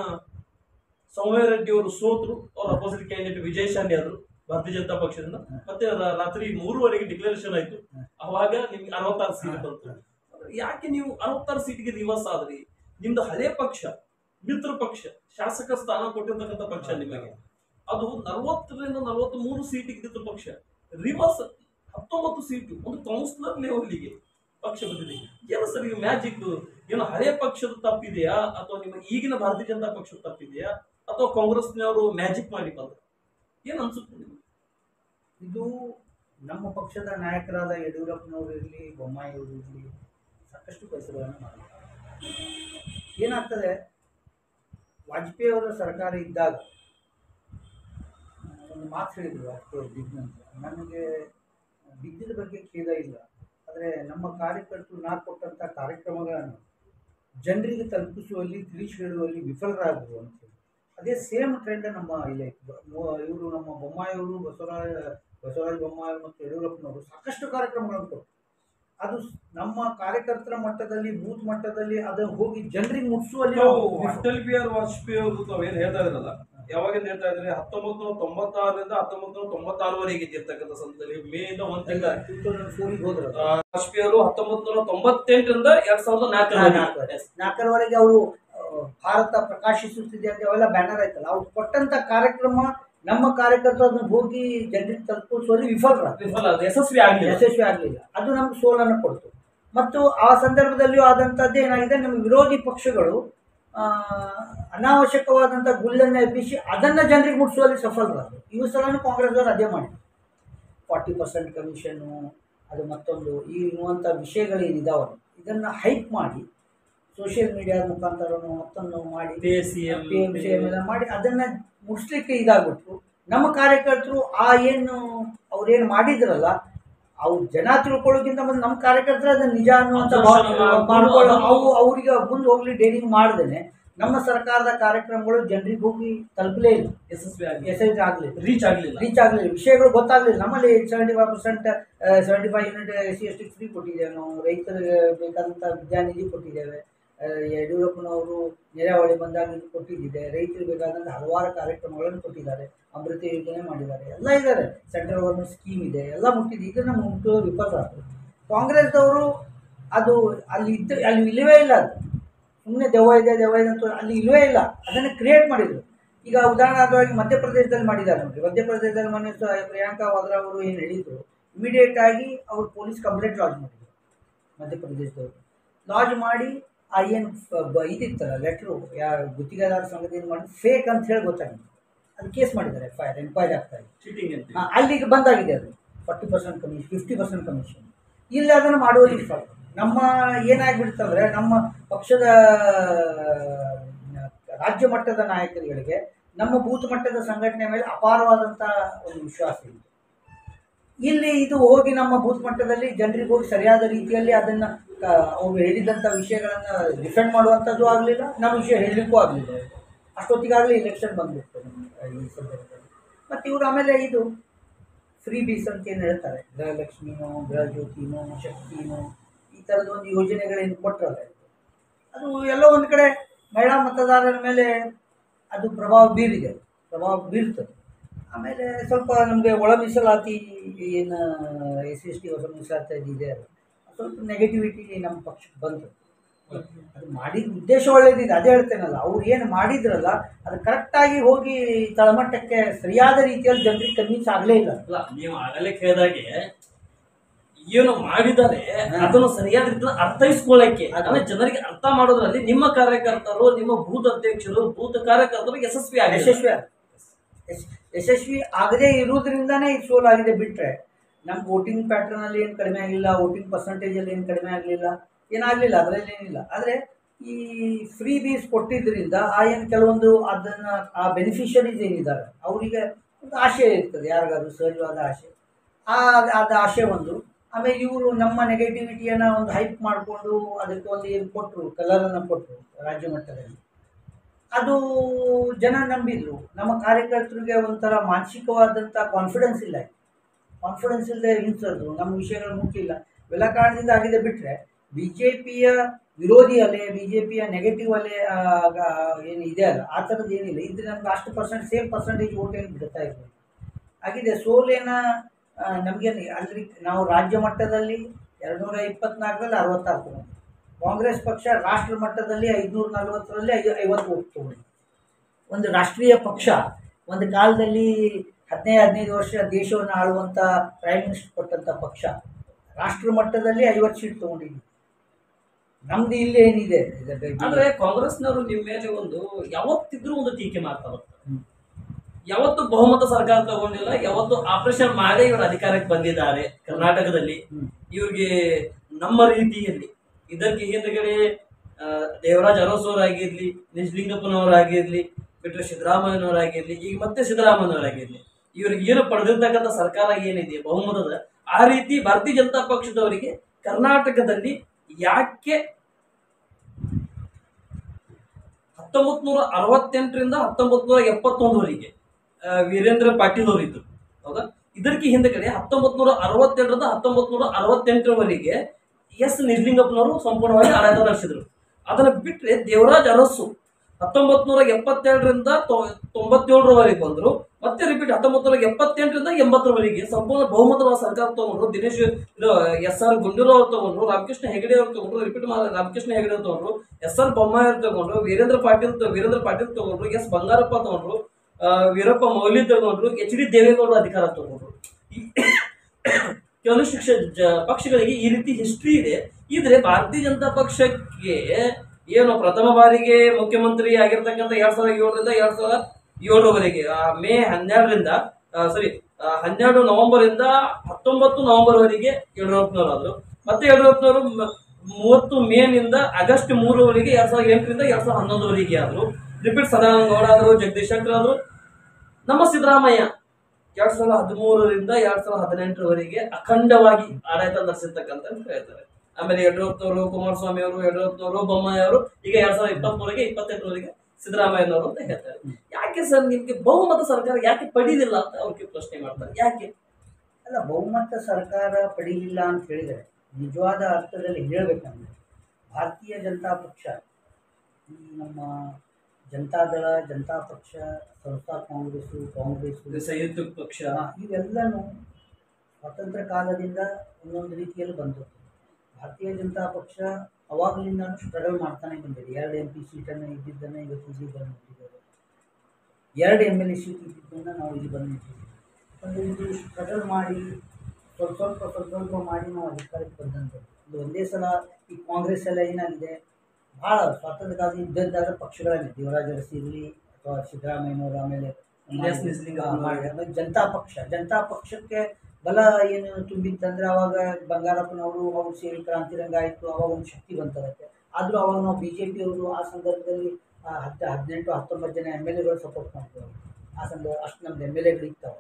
ಸೌಮ್ಯ ರೆಡ್ಡಿ ಅವರು ಸೋತರು ಅವ್ರ ಅಪೋಸಿಟ್ ಕ್ಯಾಂಡಿಡೇಟ್ ವಿಜಯ್ ಶಾಂಡಿ ಆದ್ರು ಭಾರತೀಯ ಜನತಾ ಪಕ್ಷದಿಂದ ಮತ್ತೆ ರಾ- ರಾತ್ರಿ ಮೂರುವರೆಗೆ ಡಿಕ್ಲರೇಷನ್ ಆಯ್ತು ಅವಾಗ ನಿಮ್ಗೆ ಅರವತ್ತಾರು ಸೀಟ್ ಬಂತು ಯಾಕೆ ನೀವು ಅರವತ್ತಾರು ಸೀಟಿಗೆ ರಿವರ್ಸ್ ಆದ್ರಿ ನಿಮ್ದು ಹಳೆ ಪಕ್ಷ ಮಿತ್ರ ಪಕ್ಷ ಶಾಸಕ ಸ್ಥಾನ ಕೊಟ್ಟಿರ್ತಕ್ಕಂಥ ಪಕ್ಷ ನಿಮಗೆ ಅದು ನಲವತ್ತರಿಂದ ನಲವತ್ತ್ ಮೂರು ಸೀಟ್ ಇದ್ದಿದ್ದ ಪಕ್ಷ ರಿವರ್ಸ್ ಹತ್ತೊಂಬತ್ತು ಸೀಟು ಒಂದು ಕೌನ್ಸಿಲರ್ ಲೆವೆಲ್ಗೆ ಪಕ್ಷ ಬಂದಿದೆ ಏನು ಸರ್ ಈಗ ಮ್ಯಾಜಿಕ್ ಏನು ಹಳೆ ಪಕ್ಷದ ತಪ್ಪಿದೆಯಾ ಅಥವಾ ನಿಮ್ಮ ಈಗಿನ ಭಾರತೀಯ ಜನತಾ ಪಕ್ಷದ ತಪ್ಪಿದೆಯಾ ಅಥವಾ ಕಾಂಗ್ರೆಸ್ನವರು ಮ್ಯಾಜಿಕ್ ಮಾಡಿ ಬಂದ್ರು ಏನು ಅನ್ಸುತ್ತೆ ನಿಮ್ಗೆ ಇದು ನಮ್ಮ ಪಕ್ಷದ ನಾಯಕರಾದ ಯಡಿಯೂರಪ್ಪನವರು ಇರಲಿ ಬೊಮ್ಮಾಯಿಯವರು ಇರಲಿ ಸಾಕಷ್ಟು ಕೆಲಸಗಳನ್ನು ಮಾಡಿದ್ದಾರೆ ಏನಾಗ್ತದೆ ವಾಜಪೇಯಿ ಅವರ ಸರ್ಕಾರ ಇದ್ದಾಗ ಆ, ಒಂದು ಮಾತು ಹೇಳಿದ್ರು ವಾಜಪೇಯಿ ಅವರು ಬಿದ್ದ ನಂತರ ನನಗೆ ಬಿದ್ದಿದ ಬಗ್ಗೆ ಖೇದ ಇಲ್ಲ ಆದರೆ ನಮ್ಮ ಕಾರ್ಯಕರ್ತರು ನಾ ಕೊಟ್ಟಂಥ ಕಾರ್ಯಕ್ರಮಗಳನ್ನು ಜನರಿಗೆ ತಲುಪಿಸುವಲ್ಲಿ ತಿಳಿಸಿ ಹೇಳುವಲ್ಲಿ ವಿಫಲರಾದರು ಅಂತೇಳಿ ಅದೇ ಸೇಮ್ ಟ್ರೆಂಡ್ ನಮ್ಮ ಇಲ್ಲಿ ಇವರು ನಮ್ಮ ಬೊಮ್ಮಾಯಿಯವರು ಬಸವರಾಜ ಬಸವರಾಜ ಬೊಮ್ಮಾಯಿ ಮತ್ತು ಯಡಿಯೂರಪ್ಪನವರು ಸಾಕಷ್ಟು ಕಾರ್ಯಕ್ರಮಗಳನ್ನು ಕೊಟ್ಟರು ಅದು ಸ್- ನಮ್ಮ ಕಾರ್ಯಕರ್ತರ ಮಟ್ಟದಲ್ಲಿ ಬೂತ್ ಮಟ್ಟದಲ್ಲಿ ಅದನ್ನು ಹೋಗಿ ಜನರಿಗೆ ಮುಟ್ಟಿಸುವಲ್ಲಿ ನಾವು ನಾವು ವಿಫಲ. ಅಟಲ್ ಬಿಹಾರಿ ವಾಜಪೇಯಿ ಅವರು ತಾವು ಏನ್ ಹೇಳ್ತಾ ಇದ್ರಲ್ಲ ಯಾವಾಗಿಂದ ಹೇಳ್ತಾ ಇದ್ರಿ ಹತ್ತೊಂಬತ್ತು ನೂರ ತೊಂಬತ್ತಾರರಿಂದ ಹತ್ತೊಂಬತ್ತು ನೂರ ತೊಂಬತ್ತಾರವರೆಗೆ ಇದ್ದಿರ್ತಕ್ಕಂಥ ಸಂದರ್ಭದಲ್ಲಿ ಮೇ ಇಂದ ಒಂದ್ ಇಲ್ಲ ತಿಂಗಳ 2004 ಗೆ ಹೋದ್ರು ಆ, ವಾಜಪೇಯಿ ಅವರು ಹತ್ತೊಂಬತ್ತು ನೂರ ತೊಂಬತ್ತೆಂಟರಿಂದ ಎರಡ್ ಸಾವಿರದ ಹಾ, ನಾಲ್ಕರಲ್ಲಿ ನಾಲ್ಕುವರೆ. ನಾಲ್ಕರವರೆಗೆ ಅವರು ಭಾರತ ಪ್ರಕಾಶಿಸುತ್ತಿದೆ ಅಂತ ಅವೆಲ್ಲ ಬ್ಯಾನರ್ ಆಯ್ತಲ್ಲ ಅವ್ರು ಕೊಟ್ಟಂತ ಕಾರ್ಯಕ್ರಮ ನಮ್ಮ ಕಾರ್ಯಕರ್ತರು ಅದನ್ನ ಹೋಗಿ ಜನರಿಗೆ ತಲುಪಿಸುವಲ್ಲಿ ವಿಫಲರಾದ್ರು ವಿಫಲ ಆದ, ಯಶಸ್ವಿ ಆಗಲಿಲ್ಲ ಯಶಸ್ವಿ ಆಗಲಿಲ್ಲ ಅದು ನಮ್ಗೆ ಸೋಲನ್ನು ಕೊಡ್ತು ಮತ್ತು ಆ ಸಂದರ್ಭದಲ್ಲಿಯೂ ಆದಂಥದ್ದು ಏನಾಗಿದೆ ನಮ್ಮ ವಿರೋಧಿ ಪಕ್ಷಗಳು ಆ, ಅನಾವಶ್ಯಕವಾದಂಥ ಗುಲ್ಲನ್ನು ಎಬ್ಬಿಸಿ ಅದನ್ನು ಜನರಿಗೆ ಮುಟ್ಟಿಸುವಲ್ಲಿ ಸಫಲರಾದರು ಈ ಸಲನೂ ಕಾಂಗ್ರೆಸ್ದವರು ಅದೇ ಮಾಡಿದ್ರು ಫಾರ್ಟಿ ಪರ್ಸೆಂಟ್ ಕಮಿಷನ್ನು ಅದು ಮತ್ತೊಂದು ಈ ಇರುವಂಥ ವಿಷಯಗಳೇನಿದಾವಲ್ಲ ಇದನ್ನು ಹೈಪ್ ಮಾಡಿ ಸೋಷಿಯಲ್ ಮೀಡಿಯಾದ ಮುಖಾಂತರನೂ ಮತ್ತೊಂದು ಮಾಡಿ ಪಿ ಎಮ್ ಸಿ ಎಮ್ ಎಲ್ಲ ಮಾಡಿ ಅದನ್ನು ಮುಗಿಸ್ಲಿಕ್ಕೆ ಇದಾಗ್ಬಿಟ್ರು ನಮ್ಮ ಕಾರ್ಯಕರ್ತರು ಆ ಏನು ಅವ್ರೇನು ಮಾಡಿದ್ರಲ್ಲ ಅವ್ರು ಜನ ತಿಳ್ಕೊಳ್ಳೋಕ್ಕಿಂತ ಮೊದಲು ನಮ್ಮ ಕಾರ್ಯಕರ್ತರು ಅದನ್ನ ನಿಜ ಅನ್ನುವಂಥ ಭಾವನೆ ಮಾಡ್ಕೊಳ್ಳೋ ಅವು ಅವ್ರಿಗೆ ಮುಂದೆ ಹೋಗ್ಲಿ ಡೇರಿಂಗ್ ಮಾಡ್ದೇನೆ ನಮ್ಮ ಸರ್ಕಾರದ ಕಾರ್ಯಕ್ರಮಗಳು ಜನರಿಗೆ ಹೋಗಿ ತಲುಪಲೇ ಇಲ್ಲ ಯಶಸ್ವಿ ಆಗಲಿ ಎಸ್ ಆಗಲಿಲ್ಲ ರೀಚ್ ಆಗಲಿಲ್ಲ ರೀಚ್ ಆಗಲಿಲ್ಲ ವಿಷಯಗಳು ಗೊತ್ತಾಗಲಿಲ್ಲ ನಮ್ಮಲ್ಲಿ seventy five percent seventy five unit S C S T free ಕೊಟ್ಟಿದ್ದೇವೆ ನಾವು ರೈತರಿಗೆ ಬೇಕಾದಂಥ ವಿದ್ಯಾನಿಧಿ ಕೊಟ್ಟಿದ್ದೇವೆ ಆ, ಯಡಿಯೂರಪ್ಪನವರು ನೆರೆಹೊಳೆ ಬಂದಾಗ ಇದು ಕೊಟ್ಟಿದ್ದಿದೆ ರೈತರಿಗೆ ಬೇಕಾದಂಥ ಹಲವಾರು ಕಾರ್ಯಕ್ರಮಗಳನ್ನು ಕೊಟ್ಟಿದ್ದಾರೆ ಅಮೃತ ಯೋಜನೆ ಮಾಡಿದ್ದಾರೆ ಎಲ್ಲ ಇದ್ದಾರೆ ಸೆಂಟ್ರಲ್ ಗೌರ್ಮೆಂಟ್ ಸ್ಕೀಮ್ ಇದೆ ಎಲ್ಲ ಮುಟ್ಟಿದೆ ಇದನ್ನು ಮುಟ್ಟುವ ವಿಫಲರಾದರು ಕಾಂಗ್ರೆಸ್ದವರು ಅದು ಅಲ್ಲಿ ಇದ್ದ ಅಲ್ಲಿ ಇಲ್ಲವೇ ಇಲ್ಲ ಅದು ಸುಮ್ಮನೆ ದೆವ್ವ ಇದೆ ದೆವ್ವ ಇದೆ ಅಂತ ಅಲ್ಲಿ ಇಲ್ಲವೇ ಇಲ್ಲ ಅದನ್ನು ಕ್ರಿಯೇಟ್ ಮಾಡಿದರು ಈಗ ಉದಾಹರಣಾರ್ಥವಾಗಿ ಮಧ್ಯಪ್ರದೇಶದಲ್ಲಿ ಮಾಡಿದ್ದಾರೆ ನೋಡಿ ಮಧ್ಯಪ್ರದೇಶದಲ್ಲಿ ಮೊನ್ನೆ ಸ- ಪ್ರಿಯಾಂಕಾ ವಾದ್ರಾ ಅವರು ಏನು ಹೇಳಿದ್ರು ಇಮಿಡಿಯೇಟ್ ಆಗಿ ಅವರು ಪೊಲೀಸ್ ಕಂಪ್ಲೇಂಟ್ ಲಾಂಚ್ ಮಾಡಿದ್ರು ಮಧ್ಯಪ್ರದೇಶದವರು ಲಾಂಚ್ ಮಾಡಿ ಆ ಏನು ಇದಿತ್ತಲ್ಲ ಲೆಟ್ರು ಯಾರ ಗುತ್ತಿಗೆದಾರ ಸಂಘದಿಂದ ಮಾಡಿ ಫೇಕ್ ಅಂತ ಹೇಳಿ ಗೊತ್ತಾಗಿತ್ತು ಅದು ಕೇಸ್ ಮಾಡಿದ್ದಾರೆ ಎಫ್ ಐ ಆರ್ ಎನ್ಕ್ವೈರಿ ಆಗ್ತಾ ಇದೆ ಚೀಟಿಂಗ್ ಅಂತ ಹಾ, ಅಲ್ಲಿಗೆ ಬಂದಾಗಿದೆ ಅದು forty percent commission fifty percent commission ಇಲ್ಲಿ ಅದನ್ನು ಮಾಡುವಲ್ಲಿ ವಿಫಲ ನಮ್ಮ ಏನಾಗ್ಬಿಡ್ತಂದ್ರೆ ನಮ್ಮ ಪಕ್ಷದ ರಾಜ್ಯ ಮಟ್ಟದ ನಾಯಕರುಗಳಿಗೆ ನಮ್ಮ ಬೂತ್ ಮಟ್ಟದ ಸಂಘಟನೆ ಮೇಲೆ ಅಪಾರವಾದಂಥ ಒಂದು ವಿಶ್ವಾಸ ಇದೆ ಇಲ್ಲಿ ಇದು ಹೋಗಿ ನಮ್ಮ ಬೂತ್ ಮಟ್ಟದಲ್ಲಿ ಜನರಿಗೆ ಹೋಗಿ ಸರಿಯಾದ ರೀತಿಯಲ್ಲಿ ಅದನ್ನು ಅವರು ಹೇಳಿದಂಥ ವಿಷಯಗಳನ್ನು ಡಿಫೆಂಡ್ ಮಾಡುವಂಥದ್ದು ಆಗಲಿಲ್ಲ ನಮ್ಮ ವಿಷಯ ಹೇಳಲಿಕ್ಕೂ ಆಗಲಿಲ್ಲ ಅಷ್ಟೊತ್ತಿಗಾಗಲೇ ಇಲೆಕ್ಷನ್ ಬಂದ್ಬಿಡ್ತು ನಮ್ಗೆ ಈ ಸಂದರ್ಭದಲ್ಲಿ ಮತ್ತು ಇವರು ಆಮೇಲೆ ಇದು ಫ್ರೀ ಬೀಸ್ ಅಂತ ಏನು ಹೇಳ್ತಾರೆ ಗೃಹಲಕ್ಷ್ಮಿನೋ ಗೃಹಜ್ಯೋತಿನೋ ಶಕ್ತಿನೋ ಈ ಥರದ ಒಂದು ಯೋಜನೆಗಳೇನು ಕೊಟ್ಟರಲ್ಲ ಅದು ಎಲ್ಲೋ ಒಂದು ಕಡೆ ಮಹಿಳಾ ಮತದಾರರ ಮೇಲೆ ಅದು ಪ್ರಭಾವ ಬೀರಿದೆ ಪ್ರಭಾವ ಬೀರ್ತದೆ ಆಮೇಲೆ ಸ್ವಲ್ಪ ನಮಗೆ ಒಳ ಮೀಸಲಾತಿ ಏನು ಎಸ್ ಸಿ ಎಸ್ ಟಿ ಹೊಸ ಮೀಸಲಾತಿ ಇದೆ ಅಲ್ಲ ಅದು ಸ್ವಲ್ಪ ನೆಗೆಟಿವಿಟಿ ನಮ್ಮ ಪಕ್ಷಕ್ಕೆ ಬಂತು ಅದು ಮಾಡಿದ ಉದ್ದೇಶ ಒಳ್ಳೇದಿದೆ ಅದೇ ಹೇಳ್ತೇನಲ್ಲ ಅವ್ರು ಏನು ಮಾಡಿದ್ರಲ್ಲ ಅದು ಕರೆಕ್ಟಾಗಿ ಹೋಗಿ ತಳಮಟ್ಟಕ್ಕೆ ಸರಿಯಾದ ರೀತಿಯಲ್ಲಿ ಜನರಿಗೆ ಕನ್ವಿನ್ಸ್ ಆಗಲೇ ಇಲ್ಲ ಅಲ್ಲ ನೀವು ಆಗಲೇ ಕೇಳಿದಾಗೆ ಏನು ಮಾಡಿದ್ದಾರೆ ಅದನ್ನು ಸರಿಯಾದ ರೀತಿಯಲ್ಲಿ ಅರ್ಥೈಸ್ಕೊಳ್ಳಕ್ಕೆ ಅಂದ್ರೆ ಜನರಿಗೆ ಅರ್ಥ ಮಾಡೋದ್ರಲ್ಲಿ ನಿಮ್ಮ ಕಾರ್ಯಕರ್ತರು ನಿಮ್ಮ ಬೂತ್ ಅಧ್ಯಕ್ಷರು ಬೂತ್ ಕಾರ್ಯಕರ್ತರು ಯಶಸ್ವಿ ಆಗಿದೆ ಯಶಸ್ವಿ ಆಗ್- ಯಶ್- ಯಶಸ್ವಿ ಆಗದೇ ಇರುವುದರಿಂದನೇ ಇದು ಸೋಲಾಗಿದೆ ಬಿಟ್ಟರೆ ನಮ್ಮ ವೋಟಿಂಗ್ ಪ್ಯಾಟರ್ನಲ್ಲಿ ಏನು ಕಡಿಮೆ ಆಗಲಿಲ್ಲ ವೋಟಿಂಗ್ ಪರ್ಸೆಂಟೇಜಲ್ಲಿ ಏನು ಕಡಿಮೆ ಆಗಲಿಲ್ಲ ಏನಾಗಲಿಲ್ಲ ಅದರಲ್ಲಿ ಏನಿಲ್ಲ ಆದರೆ ಈ ಫ್ರೀ ಬೀಸ್ ಕೊಟ್ಟಿದ್ದರಿಂದ ಆ ಏನು ಕೆಲವೊಂದು ಅದನ್ನು ಆ ಬೆನಿಫಿಷರೀಸ್ ಏನಿದ್ದಾರೆ ಅವರಿಗೆ ಒಂದು ಆಶೆ ಇರ್ತದೆ ಯಾರಿಗಾದ್ರೂ ಸಹಜವಾದ ಆಶೆ ಆ ಅದು ಆಶೆ ಒಂದು ಆಮೇಲೆ ಇವರು ನಮ್ಮ ನೆಗೆಟಿವಿಟಿಯನ್ನು ಒಂದು ಹೈಪ್ ಮಾಡಿಕೊಂಡು ಅದಕ್ಕೆ ಒಂದು ಏನು ಕೊಟ್ಟರು ಕಲರನ್ನು ಕೊಟ್ಟರು ರಾಜ್ಯ ಮಟ್ಟದಲ್ಲಿ ಅದು ಜನ ನಂಬಿದ್ರು ನಮ್ಮ ಕಾರ್ಯಕರ್ತರಿಗೆ ಒಂಥರ ಮಾನಸಿಕವಾದಂಥ ಕಾನ್ಫಿಡೆನ್ಸ್ ಇಲ್ಲ ಕಾನ್ಫಿಡೆನ್ಸ್ ಇಲ್ಲದೆ ಹಿಂಸದ್ರು ನಮ್ಮ ವಿಷಯಗಳು ಮುಟ್ಟಿಲ್ಲ ಇವೆಲ್ಲ ಕಾರಣದಿಂದ ಆಗಿದೆ ಬಿಟ್ಟರೆ ಬಿ ಜೆ ಪಿಯ ವಿರೋಧಿ ಅಲೆ ಬಿ ಜೆ ಪಿಯ ನೆಗೆಟಿವ್ ಅಲೆ ಆ, ಆ, ಏನು ಇದೆ ಅಲ್ಲ ಆ ಥರದ್ದು ಏನಿಲ್ಲ ಇದ್ರೆ ನಮ್ಗೆ ಅಷ್ಟು ಪರ್ಸೆಂಟ್ ಸೇಮ್ ಪರ್ಸೆಂಟೇಜ್ ಓಟ್ ಏನು ಬಿಡ್ತಾ ಇರ್ಬೋದು ಆಗಿದೆ ಸೋಲೇನ ನಮಗೇನು ಅಲ್ಲಿ ನಾವು ರಾಜ್ಯ ಮಟ್ಟದಲ್ಲಿ ಎರಡುನೂರ ಇಪ್ಪತ್ನಾಲ್ಕರಲ್ಲಿ ಅರವತ್ತಾರು ತಗೊಂಡು ಕಾಂಗ್ರೆಸ್ ಪಕ್ಷ ರಾಷ್ಟ್ರ ಮಟ್ಟದಲ್ಲಿ ಐದುನೂರ ನಲವತ್ತರಲ್ಲಿ ಐದು ಐವತ್ತು ಓಟ್ ತಗೊಂಡು ಒಂದು ರಾಷ್ಟ್ರೀಯ ಪಕ್ಷ ಒಂದು ಕಾಲದಲ್ಲಿ ಹದಿನೈದು ಹದಿನೈದು ವರ್ಷ ದೇಶವನ್ನು ಆಳುವಂಥ ಪ್ರೈಮ್ ಮಿನಿಸ್ಟರ್ ಕೊಟ್ಟಂಥ ಪಕ್ಷ ರಾಷ್ಟ್ರ ಮಟ್ಟದಲ್ಲಿ ಐವತ್ತು ಸೀಟ್ ತೊಗೊಂಡಿದ್ವಿ ನಮ್ದು ಇಲ್ಲಿ ಏನಿದೆ ಇದಕ್ಕೆ- ಅಂದ್ರೆ ಕಾಂಗ್ರೆಸ್ನವರು ನಿಮ್ಮ ಮೇಲೆ ಒಂದು ಯಾವತ್ತಿದ್ರೂ ಒಂದು ಟೀಕೆ ಮಾಡ್ತಾ ಬರ್ತಾರೆ ಹ್ಮ್. ಯಾವತ್ತು ಬಹುಮತ ಸರ್ಕಾರ ತಗೊಂಡಿಲ್ಲ ಯಾವತ್ತು ಆಪರೇಷನ್ ಮಾಡೇ ಇವರು ಅಧಿಕಾರಕ್ಕೆ ಬಂದಿದ್ದಾರೆ ಕರ್ನಾಟಕದಲ್ಲಿ ಹ್ಮ್. ಇವ್ರಿಗೆ ನಮ್ಮ ರೀತಿಯಲ್ಲಿ ಇದಕ್ಕೆ ಹಿಂದಗಡೆ ಆ, ದೇವರಾಜ್ ಅರಸೋರಾಗಿರ್ಲಿ ನಿಜಲಿಂಗಪ್ಪನವರಾಗಿರ್ಲಿ ಬಿಟ್ಟರೆ ಸಿದ್ದರಾಮಯ್ಯನವರಾಗಿರ್ಲಿ ಈಗ ಮತ್ತೆ ಸಿದ್ದರಾಮಯ್ಯನವರಾಗಿರ್ಲಿ ಇವ್ರಿಗೆ ಏನು ಪಡೆದಿರ್ತಕ್ಕಂಥ ಸರ್ಕಾರ ಏನಿದೆ ಬಹುಮತದ ಆ ರೀತಿ ಭಾರತೀಯ ಜನತಾ ಪಕ್ಷದವರಿಗೆ ಕರ್ನಾಟಕದಲ್ಲಿ ಯಾಕೆ ಹತ್ತೊಂಬತ್ ನೂರ ಅರವತ್ತೆಂಟರಿಂದ ಹತ್ತೊಂಬತ್ ನೂರ ಎಪ್ಪತ್ತೊಂದವರೆಗೆ ಆ, ವೀರೇಂದ್ರ ಪಾಟೀಲ್ ಅವರು ಇದ್ರು ಹೌದಾ ಇದಕ್ಕೆ ಹಿಂದಗಡೆ ಹತ್ತೊಂಬತ್ ನೂರ ಅರವತ್ತೆರಡರಿಂದ ಹತ್ತೊಂಬತ್ ನೂರ ಅರವತ್ತೆಂಟರವರೆಗೆ ಎಸ್ ನಿಜಲಿಂಗಪ್ಪನವರು ಸಂಪೂರ್ಣವಾಗಿ ಆಡಳಿತ ನಡೆಸಿದ್ರು ಅದನ್ನ ಬಿಟ್ಟರೆ ದೇವರಾಜ್ ಅರಸು ಹತ್ತೊಂಬತ್ ನೂರ ಎಪ್ಪತ್ತೆರಡರಿಂದ ತೊಂಬತ್ತೇಳರವರೆಗೆ ಬಂದರು ಮತ್ತೆ ರಿಪೀಟ್ ಹತ್ತೊಂಬತ್ತು ನೂರ ಎಪ್ಪತ್ತೆಂಟರಿಂದ ಎಂಬತ್ತರವರೆಗೆ ಸಂಪೂರ್ಣ ಬಹುಮತದ ಸರ್ಕಾರ ತಗೊಂಡ್ರು ದಿನೇಶ್ ಇದು ಎಸ್ ಆರ್ ಗುಂಡೂರಾವ್ ಅವ್ರು ತಗೊಂಡ್ರು ರಾಮಕೃಷ್ಣ ಹೆಗಡೆ ಅವ್ರು ತಗೊಂಡ್ರು ರಿಪೀಟ್ ಮಾಡಿ ರಾಮಕೃಷ್ಣ ಹೆಗಡೆ ಅವ್ರು ತಗೊಂಡ್ರು ಎಸ್ ಆರ್ ಬೊಮ್ಮಾಯಿ ಅವ್ರು ತಗೊಂಡ್ರು ವೀರೇಂದ್ರ ಪಾಟೀಲ್ ತ- ವೀರೇಂದ್ರ ಪಾಟೀಲ್ ತಗೊಂಡ್ರು ಎಸ್ ಬಂಗಾರಪ್ಪ ತಗೊಂಡ್ರು ಆ, ವೀರಪ್ಪ ಮೊಯ್ಲಿ ತಗೊಂಡ್ರು ಎಚ್ ಡಿ ದೇವೇಗೌಡರು ಅಧಿಕಾರ ತಗೊಂಡ್ರು ಈ ಕೆಲವೊಂದಿಷ್ಟು ಕ್ಷ- ಜ- ಪಕ್ಷಗಳಿಗೆ ಈ ರೀತಿ ಹಿಸ್ಟ್ರಿ ಇದೆ ಇದ್ರೆ ಭಾರತೀಯ ಜನತಾ ಪಕ್ಷಕ್ಕೆ ಏನು ಪ್ರಥಮ ಬಾರಿಗೆ ಮುಖ್ಯಮಂತ್ರಿ ಆಗಿರ್ತಕ್ಕಂಥ ಎರಡ್ ಸಾವಿರದ ಏಳರಿಂದ ಎರಡ್ ಸಾವಿರದ ಏಳರವರೆಗೆ ಆ, ಮೇ ಹನ್ನೆರಡರಿಂದ ಸಾರಿ ಹನ್ನೆರಡು ನವೆಂಬರ್ ಇಂದ ಹತ್ತೊಂಬತ್ತು ನವೆಂಬರ್ ವರೆಗೆ ಯಡಿಯೂರಪ್ಪನವರು ಆದ್ರು ಮತ್ತೆ ಯಡಿಯೂರಪ್ಪನವರು ಮ- ಮೂವತ್ತು ಮೇನಿಂದ ಆಗಸ್ಟ್ ಮೂರವರೆಗೆ ಎರಡ್ ಸಾವಿರದ ಎಂಟರಿಂದ ಎರಡ್ ಸಾವಿರದ ಹನ್ನೊಂದರವರೆಗೆ ಆದ್ರು ರಿಪೀಟ್ ಸದಾನಂದ ಗೌಡ ಆದ್ರು ಜಗದೀಶ್ ಶೆಟ್ಟರ್ ಆದ್ರು ನಮ್ಮ ಸಿದ್ದರಾಮಯ್ಯ ಎರಡ್ ಸಾವಿರದ ಹದಿಮೂರರಿಂದ ಎರಡ್ ಸಾವಿರದ ಹದಿನೆಂಟರವರೆಗೆ ಅಖಂಡವಾಗಿ ಆಡಳಿತ ನಡೆಸಿರ್ತಕ್ಕಂಥ ಅಂತ ಹೇಳ್ತಾರೆ ಆಮೇಲೆ ಯಡಿಯೂರಪ್ಪನವರು ಕುಮಾರಸ್ವಾಮಿ ಅವರು ಯಡಿಯೂರಪ್ಪನವರು ಬೊಮ್ಮಾಯಿ ಅವರು ಈಗ ಎರಡ್ ಸಾವಿರದ ಇಪ್ಪತ್ಮೂರಗೆ ಇಪ್ಪತ್ತೆಂಟರವರೆಗೆ ಸಿದ್ದರಾಮಯ್ಯನವರು ಅಂತ ಹೇಳ್ತಾರೆ ಯಾಕೆ ಸರ್ ನಿಮ್ಗೆ ಬಹುಮತ ಸರ್ಕಾರ ಯಾಕೆ ಪಡೀಲಿಲ್ಲ ಅಂತ ಅವ್ರಿಗೆ ಪ್ರಶ್ನೆ ಮಾಡ್ತಾರೆ ಯಾಕೆ ಅಲ್ಲ ಬಹುಮತ ಸರ್ಕಾರ ಪಡೀಲಿಲ್ಲ ಅಂತ ಹೇಳಿದರೆ ನಿಜವಾದ ಅರ್ಥದಲ್ಲಿ ಹೇಳಬೇಕಂದ್ರೆ ಭಾರತೀಯ ಜನತಾ ಪಕ್ಷ ಈ ನಮ್ಮ ಜನತಾದಳ ಜನತಾ ಪಕ್ಷ ಸಂಸ್ಥಾ ಕಾಂಗ್ರೆಸ್ಸು ಕಾಂಗ್ರೆಸ್ಸು ಇದು ಸಂಯುಕ್ತ ಪಕ್ಷ ಆ, ಇವೆಲ್ಲನೂ ಸ್ವಾತಂತ್ರ್ಯ ಕಾಲದಿಂದ ಒಂದೊಂದು ರೀತಿಯಲ್ಲಿ ಬಂತು ಭಾರತೀಯ ಜನತಾ ಪಕ್ಷ ಅವಾಗಲಿಂದನೂ ಸ್ಟ್ರಗಲ್ ಮಾಡ್ತಾನೆ ಬಂದಿದೆ ಎರಡು ಎಂ ಪಿ ಸೀಟನ್ನು ಇದ್ದಿದ್ದನ್ನು ಇವತ್ತು ಇಲ್ಲಿ ಬಂದು ನಿಂತಿದ್ದಾರೆ ಎರಡು ಎಮ್ ಎಲ್ ಎ ಸೀಟ್ ಇದ್ದಿದ್ದನ್ನು ನಾವು ಇಲ್ಲಿ ಬಂದು ನಿಂತಿದ್ದೀವಿ ಒಂದು ಇದು ಸ್ಟ್ರಗಲ್ ಮಾಡಿ ಸ್ವಲ್ಪ ಸ್ವಲ್ಪ ಸ್ವಲ್ಪ ಸ್ವಲ್ಪ ಮಾಡಿ ನಾವು ಅಧಿಕಾರಕ್ಕೆ ಬಂದಂಥದ್ದು ಇದು ಒಂದೇ ಸಲ ಈ ಕಾಂಗ್ರೆಸ್ ಎಲ್ಲ ಏನಾಗಿದೆ ಭಾಳ ಸ್ವಾತಂತ್ರ್ಯ ಕಾಲ ಇದ್ದದ್ದಾದ ಪಕ್ಷಗಳಲ್ಲಿ ದೇವರಾಜ ಅರಸಿ ಇರಲಿ ಅಥವಾ ಸಿದ್ದರಾಮಯ್ಯನವರು ಆಮೇಲೆ ಎಸ್ ನಿಜಲಿಂಗಪ್ಪ ಮಾಡಿ ಆಮೇಲೆ ಜನತಾ ಪಕ್ಷ ಜನತಾ ಪಕ್ಷಕ್ಕೆ ಬಲ ಏನು ತುಂಬಿತ್ತಂದ್ರೆ ಅವಾಗ ಬಂಗಾರಪ್ಪನವರು ಅವ್ರು ಸೇರಿ ಕ್ರಾಂತಿರಂಗ ಆಯಿತು ಅವಾಗ ಒಂದು ಶಕ್ತಿ ಬಂತದಕ್ಕೆ ಆದರೂ ಅವಾಗ ನಾವು ಬಿ ಜೆ ಪಿಯವರು ಆ ಸಂದರ್ಭದಲ್ಲಿ ಆ, ಹತ್ತು ಹದಿನೆಂಟು ಹತ್ತೊಂಬತ್ತು ಜನ ಎಮ್ ಎಲ್ ಎಗಳು ಸಪೋರ್ಟ್ ಮಾಡ್ತಾರೆ ಆ ಸಂದರ್ಭ ಅಷ್ಟು ನಮ್ದು ಎಮ್ ಎಲ್ ಎಗಳು ಇರ್ತಾವೆ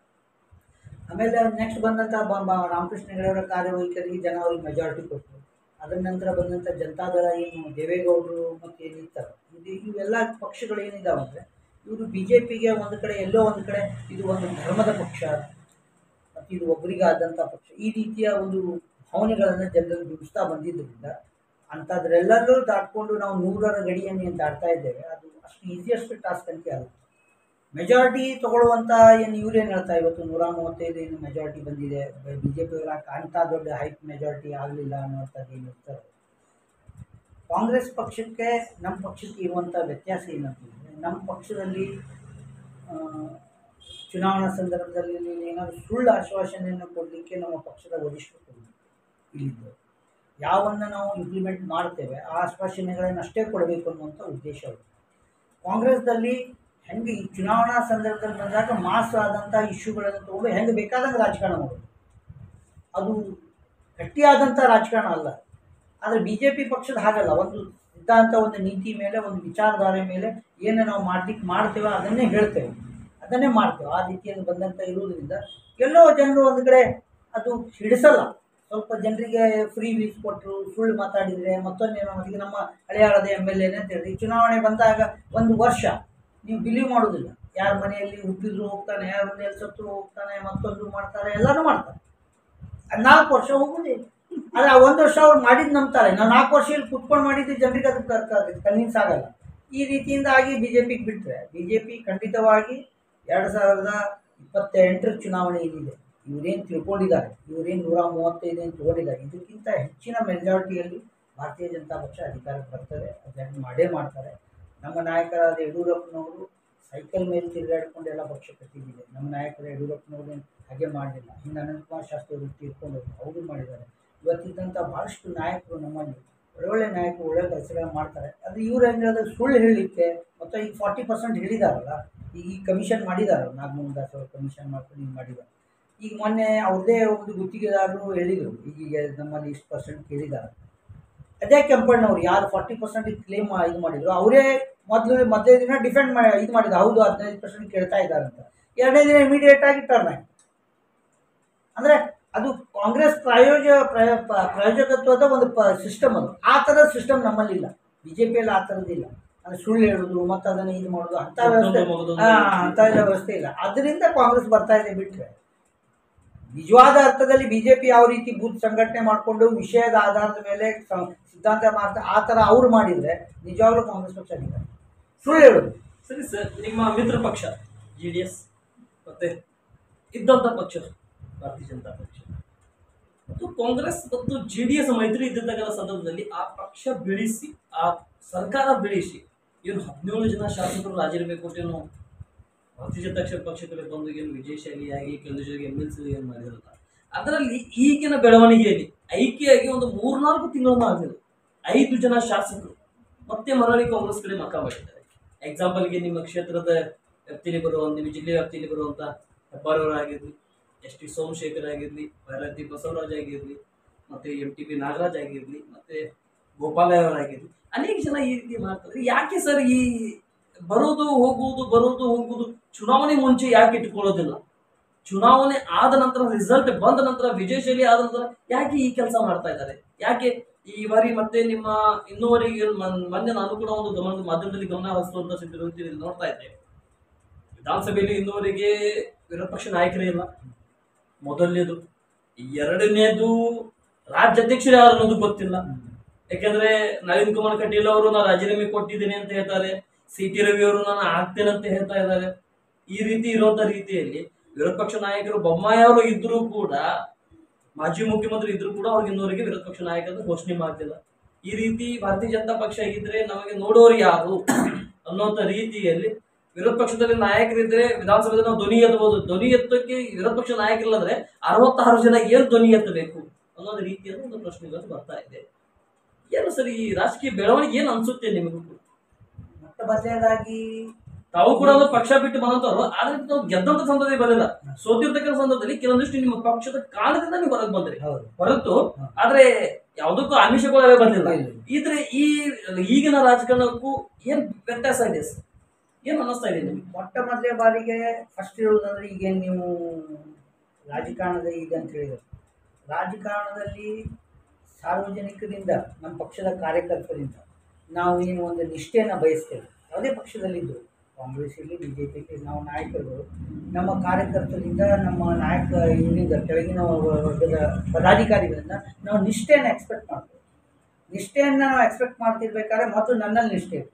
ಆಮೇಲೆ ನೆಕ್ಸ್ಟ್ ಬಂದಂಥ ಬ ಬ ರಾಮಕೃಷ್ಣ ಹೆಗಡೆಯವರ ಕಾರ್ಯವೈಖರಿಗೆ ಜನ ಅವ್ರಿಗೆ ಮೆಜಾರಿಟಿ ಕೊಟ್ಟರು ಅದರ ನಂತರ ಬಂದಂಥ ಜನತಾದಳ ಏನು ದೇವೇಗೌಡರು ಮತ್ತು ಏನಿರ್ತಾರೆ ಇದು ಇವೆಲ್ಲ ಪಕ್ಷಗಳು ಏನಿದಾವೆ ಅಂದರೆ ಇವರು ಬಿ ಜೆ ಪಿಗೆ ಒಂದು ಕಡೆ ಎಲ್ಲೋ ಒಂದು ಕಡೆ ಇದು ಒಂದು ಧರ್ಮದ ಪಕ್ಷ ಮತ್ತು ಇದು ಒಬ್ಬರಿಗಾದಂಥ ಪಕ್ಷ ಈ ರೀತಿಯ ಒಂದು ಭಾವನೆಗಳನ್ನು ಜನರಲ್ಲಿ ಬಿಡಿಸ್ತಾ ಬಂದಿದ್ದರಿಂದ ಅಂಥದ್ರೆಲ್ಲರೂ ದಾಟ್ಕೊಂಡು ನಾವು ನೂರರ ಗಡಿಯನ್ನು ಏನು ದಾಟ್ತಾ ಇದ್ದೇವೆ ಅದು ಅಷ್ಟು ಈಸಿಯೆಸ್ಟ್ ಟಾಸ್ಕ್ ಅಂತ ಅಲ್ಲ ಮೆಜಾರಿಟಿ ತಗೊಳ್ಳುವಂಥ ಏನು ಇವ್ರೇನು ಹೇಳ್ತಾ ಇವತ್ತು ನೂರ ಮೂವತ್ತೈದು ಏನು ಮೆಜಾರಿಟಿ ಬಂದಿದೆ ಬಿ ಜೆ ಪಿ ಅಂಥ ದೊಡ್ಡ ಹೈಟ್ ಮೆಜಾರಿಟಿ ಆಗಲಿಲ್ಲ ಅನ್ನುವಂಥದ್ದು ಏನು ಇರ್ತದೆ ಕಾಂಗ್ರೆಸ್ ಪಕ್ಷಕ್ಕೆ ನಮ್ಮ ಪಕ್ಷಕ್ಕೆ ಇರುವಂಥ ವ್ಯತ್ಯಾಸ ಏನಂತಂದರೆ ನಮ್ಮ ಪಕ್ಷದಲ್ಲಿ ಆ, ಚುನಾವಣಾ ಸಂದರ್ಭದಲ್ಲಿ ಏನಾದರೂ ಸುಳ್ಳು ಆಶ್ವಾಸನೆಯನ್ನು ಕೊಡಲಿಕ್ಕೆ ನಮ್ಮ ಪಕ್ಷದ ವರಿಷ್ಠರು ಇಲ್ಲಿದ್ದು ಯಾವನ್ನ ನಾವು ಇಂಪ್ಲಿಮೆಂಟ್ ಮಾಡ್ತೇವೆ ಆ ಆಶ್ವಾಸನೆಗಳನ್ನು ಅಷ್ಟೇ ಕೊಡಬೇಕು ಅನ್ನುವಂಥ ಉದ್ದೇಶ ಇದೆ ಕಾಂಗ್ರೆಸ್ದಲ್ಲಿ ಹೆಂಗೆ ಈ ಚುನಾವಣಾ ಸಂದರ್ಭದಲ್ಲಿ ಬಂದಾಗ ಮಾಸ್ ಆದಂಥ ಇಶ್ಯೂಗಳನ್ನು ತಗೊಂಡು ಹೆಂಗೆ ಬೇಕಾದಂಗೆ ರಾಜಕಾರಣ ಮಾಡೋದು ಅದು ಗಟ್ಟಿಯಾದಂಥ ರಾಜಕಾರಣ ಅಲ್ಲ ಆದರೆ ಬಿ ಜೆ ಪಿ ಪಕ್ಷದ ಹಾಗಲ್ಲ ಒಂದು ಸಿದ್ಧಾಂತ ಒಂದು ನೀತಿ ಮೇಲೆ ಒಂದು ವಿಚಾರಧಾರೆ ಮೇಲೆ ಏನು ನಾವು ಮಾಡ್ಲಿಕ್ಕೆ ಮಾಡ್ತೇವೆ ಅದನ್ನೇ ಹೇಳ್ತೇವೆ ಅದನ್ನೇ ಮಾಡ್ತೇವೆ ಆ ರೀತಿಯಲ್ಲಿ ಬಂದಂಥ ಇರುವುದರಿಂದ ಎಲ್ಲೋ ಜನರು ಒಂದು ಕಡೆ ಅದು ಹಿಡಿಸಲ್ಲ ಸ್ವಲ್ಪ ಜನರಿಗೆ ಫ್ರೀ ವೀಸ್ ಕೊಟ್ಟರು ಸುಳ್ಳು ಮಾತಾಡಿದರೆ ಮತ್ತೊಂದೇನೋ ಈಗ ನಮ್ಮ ಹಳೆಯಾಳದ ಎಮ್ ಎಲ್ ಎನೇ ಅಂತ ಹೇಳಿ ಚುನಾವಣೆ ಬಂದಾಗ ಒಂದು ವರ್ಷ ನೀವು ಬಿಲೀವ್ ಮಾಡೋದಿಲ್ಲ ಯಾರ ಮನೆಯಲ್ಲಿ ಹುಟ್ಟಿದ್ರು ಹೋಗ್ತಾನೆ ಯಾರ ಮನೆಯಲ್ಲಿ ಸತ್ರು ಹೋಗ್ತಾನೆ ಮತ್ತೊಂದು ಮಾಡ್ತಾರೆ ಎಲ್ಲನೂ ಮಾಡ್ತಾರೆ ಅದ್ ನಾಲ್ಕು ವರ್ಷ ಹೋಗುದೇ ಆದರೆ ಆ ಒಂದು ವರ್ಷ ಅವ್ರು ಮಾಡಿದ್ದು ನಂಬ್ತಾರೆ ನಾವು ನಾಲ್ಕು ವರ್ಷ ಇಲ್ಲಿ ಕುತ್ಕೊಂಡು ಮಾಡಿದ್ದು ಜನರಿಗೆ ಅದು ಕನ್ವಿನ್ಸ್ ಆಗಲ್ಲ ಈ ರೀತಿಯಿಂದ ಆಗಿ ಬಿ ಜೆ ಪಿಗೆ ಬಿಟ್ಟರೆ ಬಿ ಜೆ ಪಿ ಖಂಡಿತವಾಗಿ ಎರಡು ಸಾವಿರದ ಇಪ್ಪತ್ತೆಂಟರ ಚುನಾವಣೆ ಏನಿದೆ ಇವರೇನು ತಿಳ್ಕೊಂಡಿದ್ದಾರೆ ಇವರೇನು ನೂರ ಮೂವತ್ತೈದು ಏನು ತೊಗೊಂಡಿದ್ದಾರೆ ಇದಕ್ಕಿಂತ ಹೆಚ್ಚಿನ ಮೆಜಾರಿಟಿಯಲ್ಲಿ ಭಾರತೀಯ ಜನತಾ ಪಕ್ಷ ಅಧಿಕಾರಕ್ಕೆ ಬರ್ತದೆ ಅದನ್ನು ಮಾಡೇ ಮಾಡ್ತಾರೆ ನಮ್ಮ ನಾಯಕರಾದ ಯಡಿಯೂರಪ್ಪನವರು ಸೈಕಲ್ ಮೇಲೆ ತಿರುಗಾಡ್ಕೊಂಡು ಎಲ್ಲ ಪಕ್ಷ ಕಟ್ಟಿದ್ದಿದೆ ನಮ್ಮ ನಾಯಕರು ಯಡಿಯೂರಪ್ಪನವರು ಏನು ಹಾಗೆ ಮಾಡಲಿಲ್ಲ ಇನ್ನು ಅನಂತಕುಮಾರ್ ಶಾಸ್ತ್ರಿ ಅವರು ತೀರ್ಕೊಂಡು ಅವರು ಮಾಡಿದ್ದಾರೆ ಇವತ್ತಿದ್ದಂಥ ಭಾಳಷ್ಟು ನಾಯಕರು ನಮ್ಮಲ್ಲಿ ಒಳ್ಳೊಳ್ಳೆ ನಾಯಕರು ಒಳ್ಳೆ ಕೆಲಸಗಳನ್ನ ಮಾಡ್ತಾರೆ ಅದು ಇವ್ರು ಏನು ಹೇಳಿದ್ರೆ ಸುಳ್ಳು ಹೇಳಲಿಕ್ಕೆ ಮತ್ತು ಈಗ ಫಾರ್ಟಿ ಪರ್ಸೆಂಟ್ ಹೇಳಿದಾರಲ್ಲ ಈಗ ಈ ಕಮಿಷನ್ ಮಾಡಿದ್ದಾರೆ ನಾಗಮೋಹನ್ ದಾಸ್ ಅವರು ಕಮಿಷನ್ ಮಾಡ್ಕೊಂಡು ಈಗ ಮಾಡಿದ್ದಾರೆ ಈಗ ಮೊನ್ನೆ ಅವ್ರದ್ದೇ ಒಂದು ಗುತ್ತಿಗೆದಾರರು ಹೇಳಿದರು ಈಗೀಗ ನಮ್ಮಲ್ಲಿ ಇಷ್ಟು ಪರ್ಸೆಂಟ್ ಕೇಳಿದ್ದಾರೆ ಅದೇ ಕೆಂಪಣ್ಣವ್ರು ಯಾರು ಫಾರ್ಟಿ ಪರ್ಸೆಂಟ್ ಕ್ಲೇಮ್ ಇದು ಮಾಡಿದ್ರು ಅವರೇ ಮೊದಲು ಮೊದಲೇ ದಿನ ಡಿಫೆಂಡ್ ಮಾಡಿ ಇದು ಮಾಡಿದ್ರು ಹೌದು ಹದಿನೈದು ಪರ್ಸೆಂಟ್ ಕೇಳ್ತಾ ಇದ್ದಾರೆ ಅಂತ ಎರಡನೇ ದಿನ ಇಮಿಡಿಯೇಟ್ ಆಗಿ ಟರ್ನ್ ಆಯ್ತು ಅಂದರೆ ಅದು ಕಾಂಗ್ರೆಸ್ ಪ್ರಾಯೋಜ ಪ್ರಯ- ಪ- ಪ್ರಾಯೋಜಕತ್ವದ ಒಂದು ಪ ಸಿಸ್ಟಮ್ ಅದು ಆ ಥರದ ಸಿಸ್ಟಮ್ ನಮ್ಮಲ್ಲಿಲ್ಲ ಬಿ ಜೆ ಪಿಯಲ್ಲಿ ಆ ಥರದ್ದಿಲ್ಲ ಅಂದರೆ ಸುಳ್ಳು ಹೇಳೋದು ಮತ್ತು ಅದನ್ನು ಇದು ಮಾಡೋದು ಅಂಥ ವ್ಯವಸ್ಥೆ ಮಗದೊಂದು ಹಾಂ ಅಂಥ ಎಲ್ಲ ವ್ಯವಸ್ಥೆ ಇಲ್ಲ ಅದರಿಂದ ಕಾಂಗ್ರೆಸ್ ಬರ್ತಾ ಇದೆ ಬಿಟ್ಟರೆ ನಿಜವಾದ ಅರ್ಥದಲ್ಲಿ ಬಿಜೆಪಿ ಯಾವ ರೀತಿ ಬೂತ್ ಸಂಘಟನೆ ಮಾಡಿಕೊಂಡು ವಿಷಯದ ಆಧಾರದ ಮೇಲೆ ಸ- ಸಿದ್ಧಾಂತ ಮಾಡ್ತಾ ಆ ಥರ ಅವ್ರು ಮಾಡಿದರೆ ನಿಜವಾಗ್ಲೂ ಕಾಂಗ್ರೆಸ್ ಪಕ್ಷ ಅಧಿಕಾರ ಸುಳ್ಳು ಹೇಳೋದು ಸರಿ ಸರ್ ನಿಮ್ಮ ಮಿತ್ರ ಪಕ್ಷ ಜೆ ಡಿ ಎಸ್ ಮತ್ತೆ ಇದ್ದಂಥ ಪಕ್ಷ ಭಾರತೀಯ ಜನತಾ ಪಕ್ಷ ಮತ್ತು ಕಾಂಗ್ರೆಸ್ ಮತ್ತು ಜೆ ಡಿ ಎಸ್ ಮೈತ್ರಿ ಇದ್ದಿದ್ದಕ್ಕಂಥ ಸಂದರ್ಭದಲ್ಲಿ ಆ ಪಕ್ಷ ಬೆಳೆಸಿ ಆ ಸರ್ಕಾರ ಬೆಳೆಸಿ ಏನು ಹದಿನೇಳು ಜನ ಶಾಸಕರು ರಾಜೀನಾಮೆ ಕೊಟ್ಟೇನು ಭಾರತೀಯ ಜನತಾ ಪಕ್ಷ ಪಕ್ಷಕ್ಕೆ ಬಂದು ಏನು ವಿಜಯಶಾಲಿಯಾಗಿ ಕೆಲವು ಜನ ಎಮ್ ಎಲ್ ಸಿ ಏನು ಮಾಡಿರಲ್ಲ ಅದರಲ್ಲಿ ಈಗಿನ ಬೆಳವಣಿಗೆಯಲ್ಲಿ ಐಕ್ಯಾಗಿ ಒಂದು ಮೂರ್ನಾಲ್ಕು ತಿಂಗಳನ್ನ ಆಗಲಿಲ್ಲ ಐದು ಜನ ಶಾಸಕರು ಮತ್ತೆ ಮರಳಿ ಕಾಂಗ್ರೆಸ್ ಕಡೆ ಮಕ್ಕ ಮಾಡಿದ್ದಾರೆ ಎಕ್ಸಾಂಪಲ್ಗೆ ನಿಮ್ಮ ಕ್ಷೇತ್ರದ ವ್ಯಾಪ್ತಿಯಲ್ಲಿ ಬರುವಂಥ ನಿಮ್ಮ ಜಿಲ್ಲೆ ವ್ಯಾಪ್ತಿಯಲ್ಲಿ ಬರುವಂಥ ಹೆಬ್ಬಾರವರಾಗಿರಲಿ ಎಸ್ ಟಿ ಸೋಮಶೇಖರ್ ಆಗಿರಲಿ ಭೈರತಿ ಬಸವರಾಜ್ ಆಗಿರಲಿ ಮತ್ತು ಎಂ ಟಿ ಬಿ ನಾಗರಾಜ್ ಆಗಿರಲಿ ಮತ್ತು ಗೋಪಾಲಯವರಾಗಿರಲಿ ಅನೇಕ ಜನ ಈ ರೀತಿ ಮಾಡ್ತಾರೆ ಯಾಕೆ ಸರ್ ಈ ಬರೋದು ಹೋಗುವುದು ಬರೋದು ಹೋಗುವುದು ಚುನಾವಣೆ ಮುಂಚೆ ಯಾಕೆ ಇಟ್ಕೊಳ್ಳೋದಿಲ್ಲ ಚುನಾವಣೆ ಆದ ನಂತರ ರಿಸಲ್ಟ್ ಬಂದ ನಂತರ ವಿಜಯಶೈಲಿ ಆದ ನಂತರ ಯಾಕೆ ಈ ಕೆಲಸ ಮಾಡ್ತಾ ಇದ್ದಾರೆ ಯಾಕೆ ಈ ಬಾರಿ ಮತ್ತೆ ನಿಮ್ಮ ಇನ್ನೂವರೆಗೆ ಮನ್- ಮೊನ್ನೆ ನಾನು ಕೂಡ ಒಂದು ಗಮನ ಮಾಧ್ಯಮದಲ್ಲಿ ಗಮನ ಹರಿಸುವಂತ ಸ್ಥಿತಿ ನೋಡ್ತಾ ಇದ್ದೆ ವಿಧಾನಸಭೆಯಲ್ಲಿ ಇನ್ನೂವರೆಗೆ ವಿರೋಧ ಪಕ್ಷ ನಾಯಕರೇ ಇಲ್ಲ ಮೊದಲನೇದು ಎರಡನೇದು ರಾಜ್ಯಾಧ್ಯಕ್ಷರು ಯಾರು ಅನ್ನೋದು ಗೊತ್ತಿಲ್ಲ ಯಾಕಂದ್ರೆ ನಳಿನ್ ಕುಮಾರ್ ಕಟೀಲ್ ಅವರು ನಾನು ರಾಜೀನಾಮೆ ಕೊಟ್ಟಿದ್ದೀನಿ ಅಂತ ಹೇಳ್ತಾರೆ ಸಿ ಟಿ ರವಿ ಅವರು ನಾನು ಆಗ್ತೇನೆ ಅಂತ ಹೇಳ್ತಾ ಇದ್ದಾರೆ ಈ ರೀತಿ ಇರುವಂತ ರೀತಿಯಲ್ಲಿ ವಿರೋಧ ಪಕ್ಷ ನಾಯಕರು ಬೊಮ್ಮಾಯಿ ಅವರು ಇದ್ರೂ ಕೂಡ ಮಾಜಿ ಮುಖ್ಯಮಂತ್ರಿ ಇದ್ರೂ ಕೂಡ ಅವ್ರಿಗೆ ಇನ್ನೂವರೆಗೆ ವಿರೋಧ ಪಕ್ಷ ನಾಯಕರು ಘೋಷಣೆ ಮಾಡ್ತಿಲ್ಲ ಈ ರೀತಿ ಭಾರತೀಯ ಜನತಾ ಪಕ್ಷ ಆಗಿದ್ರೆ ನಮಗೆ ನೋಡೋರು ಯಾರು ಅನ್ನೋಂಥ ರೀತಿಯಲ್ಲಿ ವಿರೋಧ ಪಕ್ಷದಲ್ಲಿ ನಾಯಕರಿದ್ರೆ ವಿಧಾನಸಭೆಯಲ್ಲಿ ನಾವು ಧ್ವನಿ ಎತ್ತಬಹುದು ಧ್ವನಿ ಎತ್ತಕ್ಕೆ ವಿರೋಧ ಪಕ್ಷ ನಾಯಕರಿಲ್ಲದ್ರೆ ಅರವತ್ತಾರು ಜನ ಏನು ಧ್ವನಿ ಎತ್ತಬೇಕು ಅನ್ನೋದು ರೀತಿಯಲ್ಲಿ ಒಂದು ಪ್ರಶ್ನೆಗಳು ಬರ್ತಾ ಇದೆ ಏನು ಸರ್ ಈ ರಾಜಕೀಯ ಬೆಳವಣಿಗೆ ಏನು ಅನ್ಸುತ್ತೆ ನಿಮಗೂ ಕೂಡ? ಮೊಟ್ಟ ಮೊದಲನೇದಾಗಿ ತಾವು ಕೂಡ ಒಂದು ಪಕ್ಷ ಬಿಟ್ಟು ಬಂದಂತವ್ರು ಆದ್ರೆ ನಾವು ಗೆದ್ದಂತ ಸಂದರ್ಭದಲ್ಲಿ ಬರಲಿಲ್ಲ ಸೋತಿರ್ತಕ್ಕಂಥ ಸಂದರ್ಭದಲ್ಲಿ ಕೆಲವೊಂದಿಷ್ಟು ನಿಮ್ಮ ಪಕ್ಷದ ಕಾರಣದಿಂದ ನೀವು ಹೊರಗೆ ಬಂದ್ರಿ ಹೌದು ಹೊರತು ಹ. ಆದ್ರೆ ಯಾವುದಕ್ಕೂ ಆಮಿಷಗಳೇ ಬಂದಿಲ್ಲ ಇಲ್ಲ. ಇದ್ರೆ ಈ ಈಗಿನ ರಾಜಕಾರಣಕ್ಕೂ ಏನ್ ವ್ಯತ್ಯಾಸ ಇದೆ ಸರ್ ಏನ್ ಅನ್ನಿಸ್ತಾ ಇದೆ ನಿಮಗೆ ಮೊಟ್ಟ ಮೊದಲೇ ಬಾರಿಗೆ ಫಸ್ಟ್ ಹೇಳೋದಂದ್ರೆ ಈಗೇನು ನೀವು ರಾಜಕಾರಣದ ಈಗ ಅಂತ ಹೇಳಿದ್ರು ರಾಜಕಾರಣದಲ್ಲಿ ಸಾರ್ವಜನಿಕರಿಂದ ನಮ್ಮ ಪಕ್ಷದ ಕಾರ್ಯಕರ್ತರಿಂದ ನಾವು ಏನು ಒಂದು ನಿಷ್ಠೆಯನ್ನು ಬಯಸ್ತೇವೆ ಯಾವುದೇ ಪಕ್ಷದಲ್ಲಿದ್ದು ಕಾಂಗ್ರೆಸ್ ಇರಲಿ ಬಿ ಜೆ ಪಿ ಇರಲಿ ನಾವು ನಾಯಕರುಗಳು ನಮ್ಮ ಕಾರ್ಯಕರ್ತರಿಂದ ನಮ್ಮ ನಾಯಕ ಇವರಿಂದ ಕೆಳಗಿನ ವರ್ಗದ ಪದಾಧಿಕಾರಿಗಳಿಂದ ನಾವು ನಿಷ್ಠೆಯನ್ನು ಎಕ್ಸ್ಪೆಕ್ಟ್ ಮಾಡ್ತೇವೆ ನಿಷ್ಠೆಯನ್ನು ನಾವು ಎಕ್ಸ್ಪೆಕ್ಟ್ ಮಾಡ್ತಿರ್ಬೇಕಾದ್ರೆ ಮೊದಲು ನನ್ನಲ್ಲಿ ನಿಷ್ಠೆ ಇರುತ್ತೆ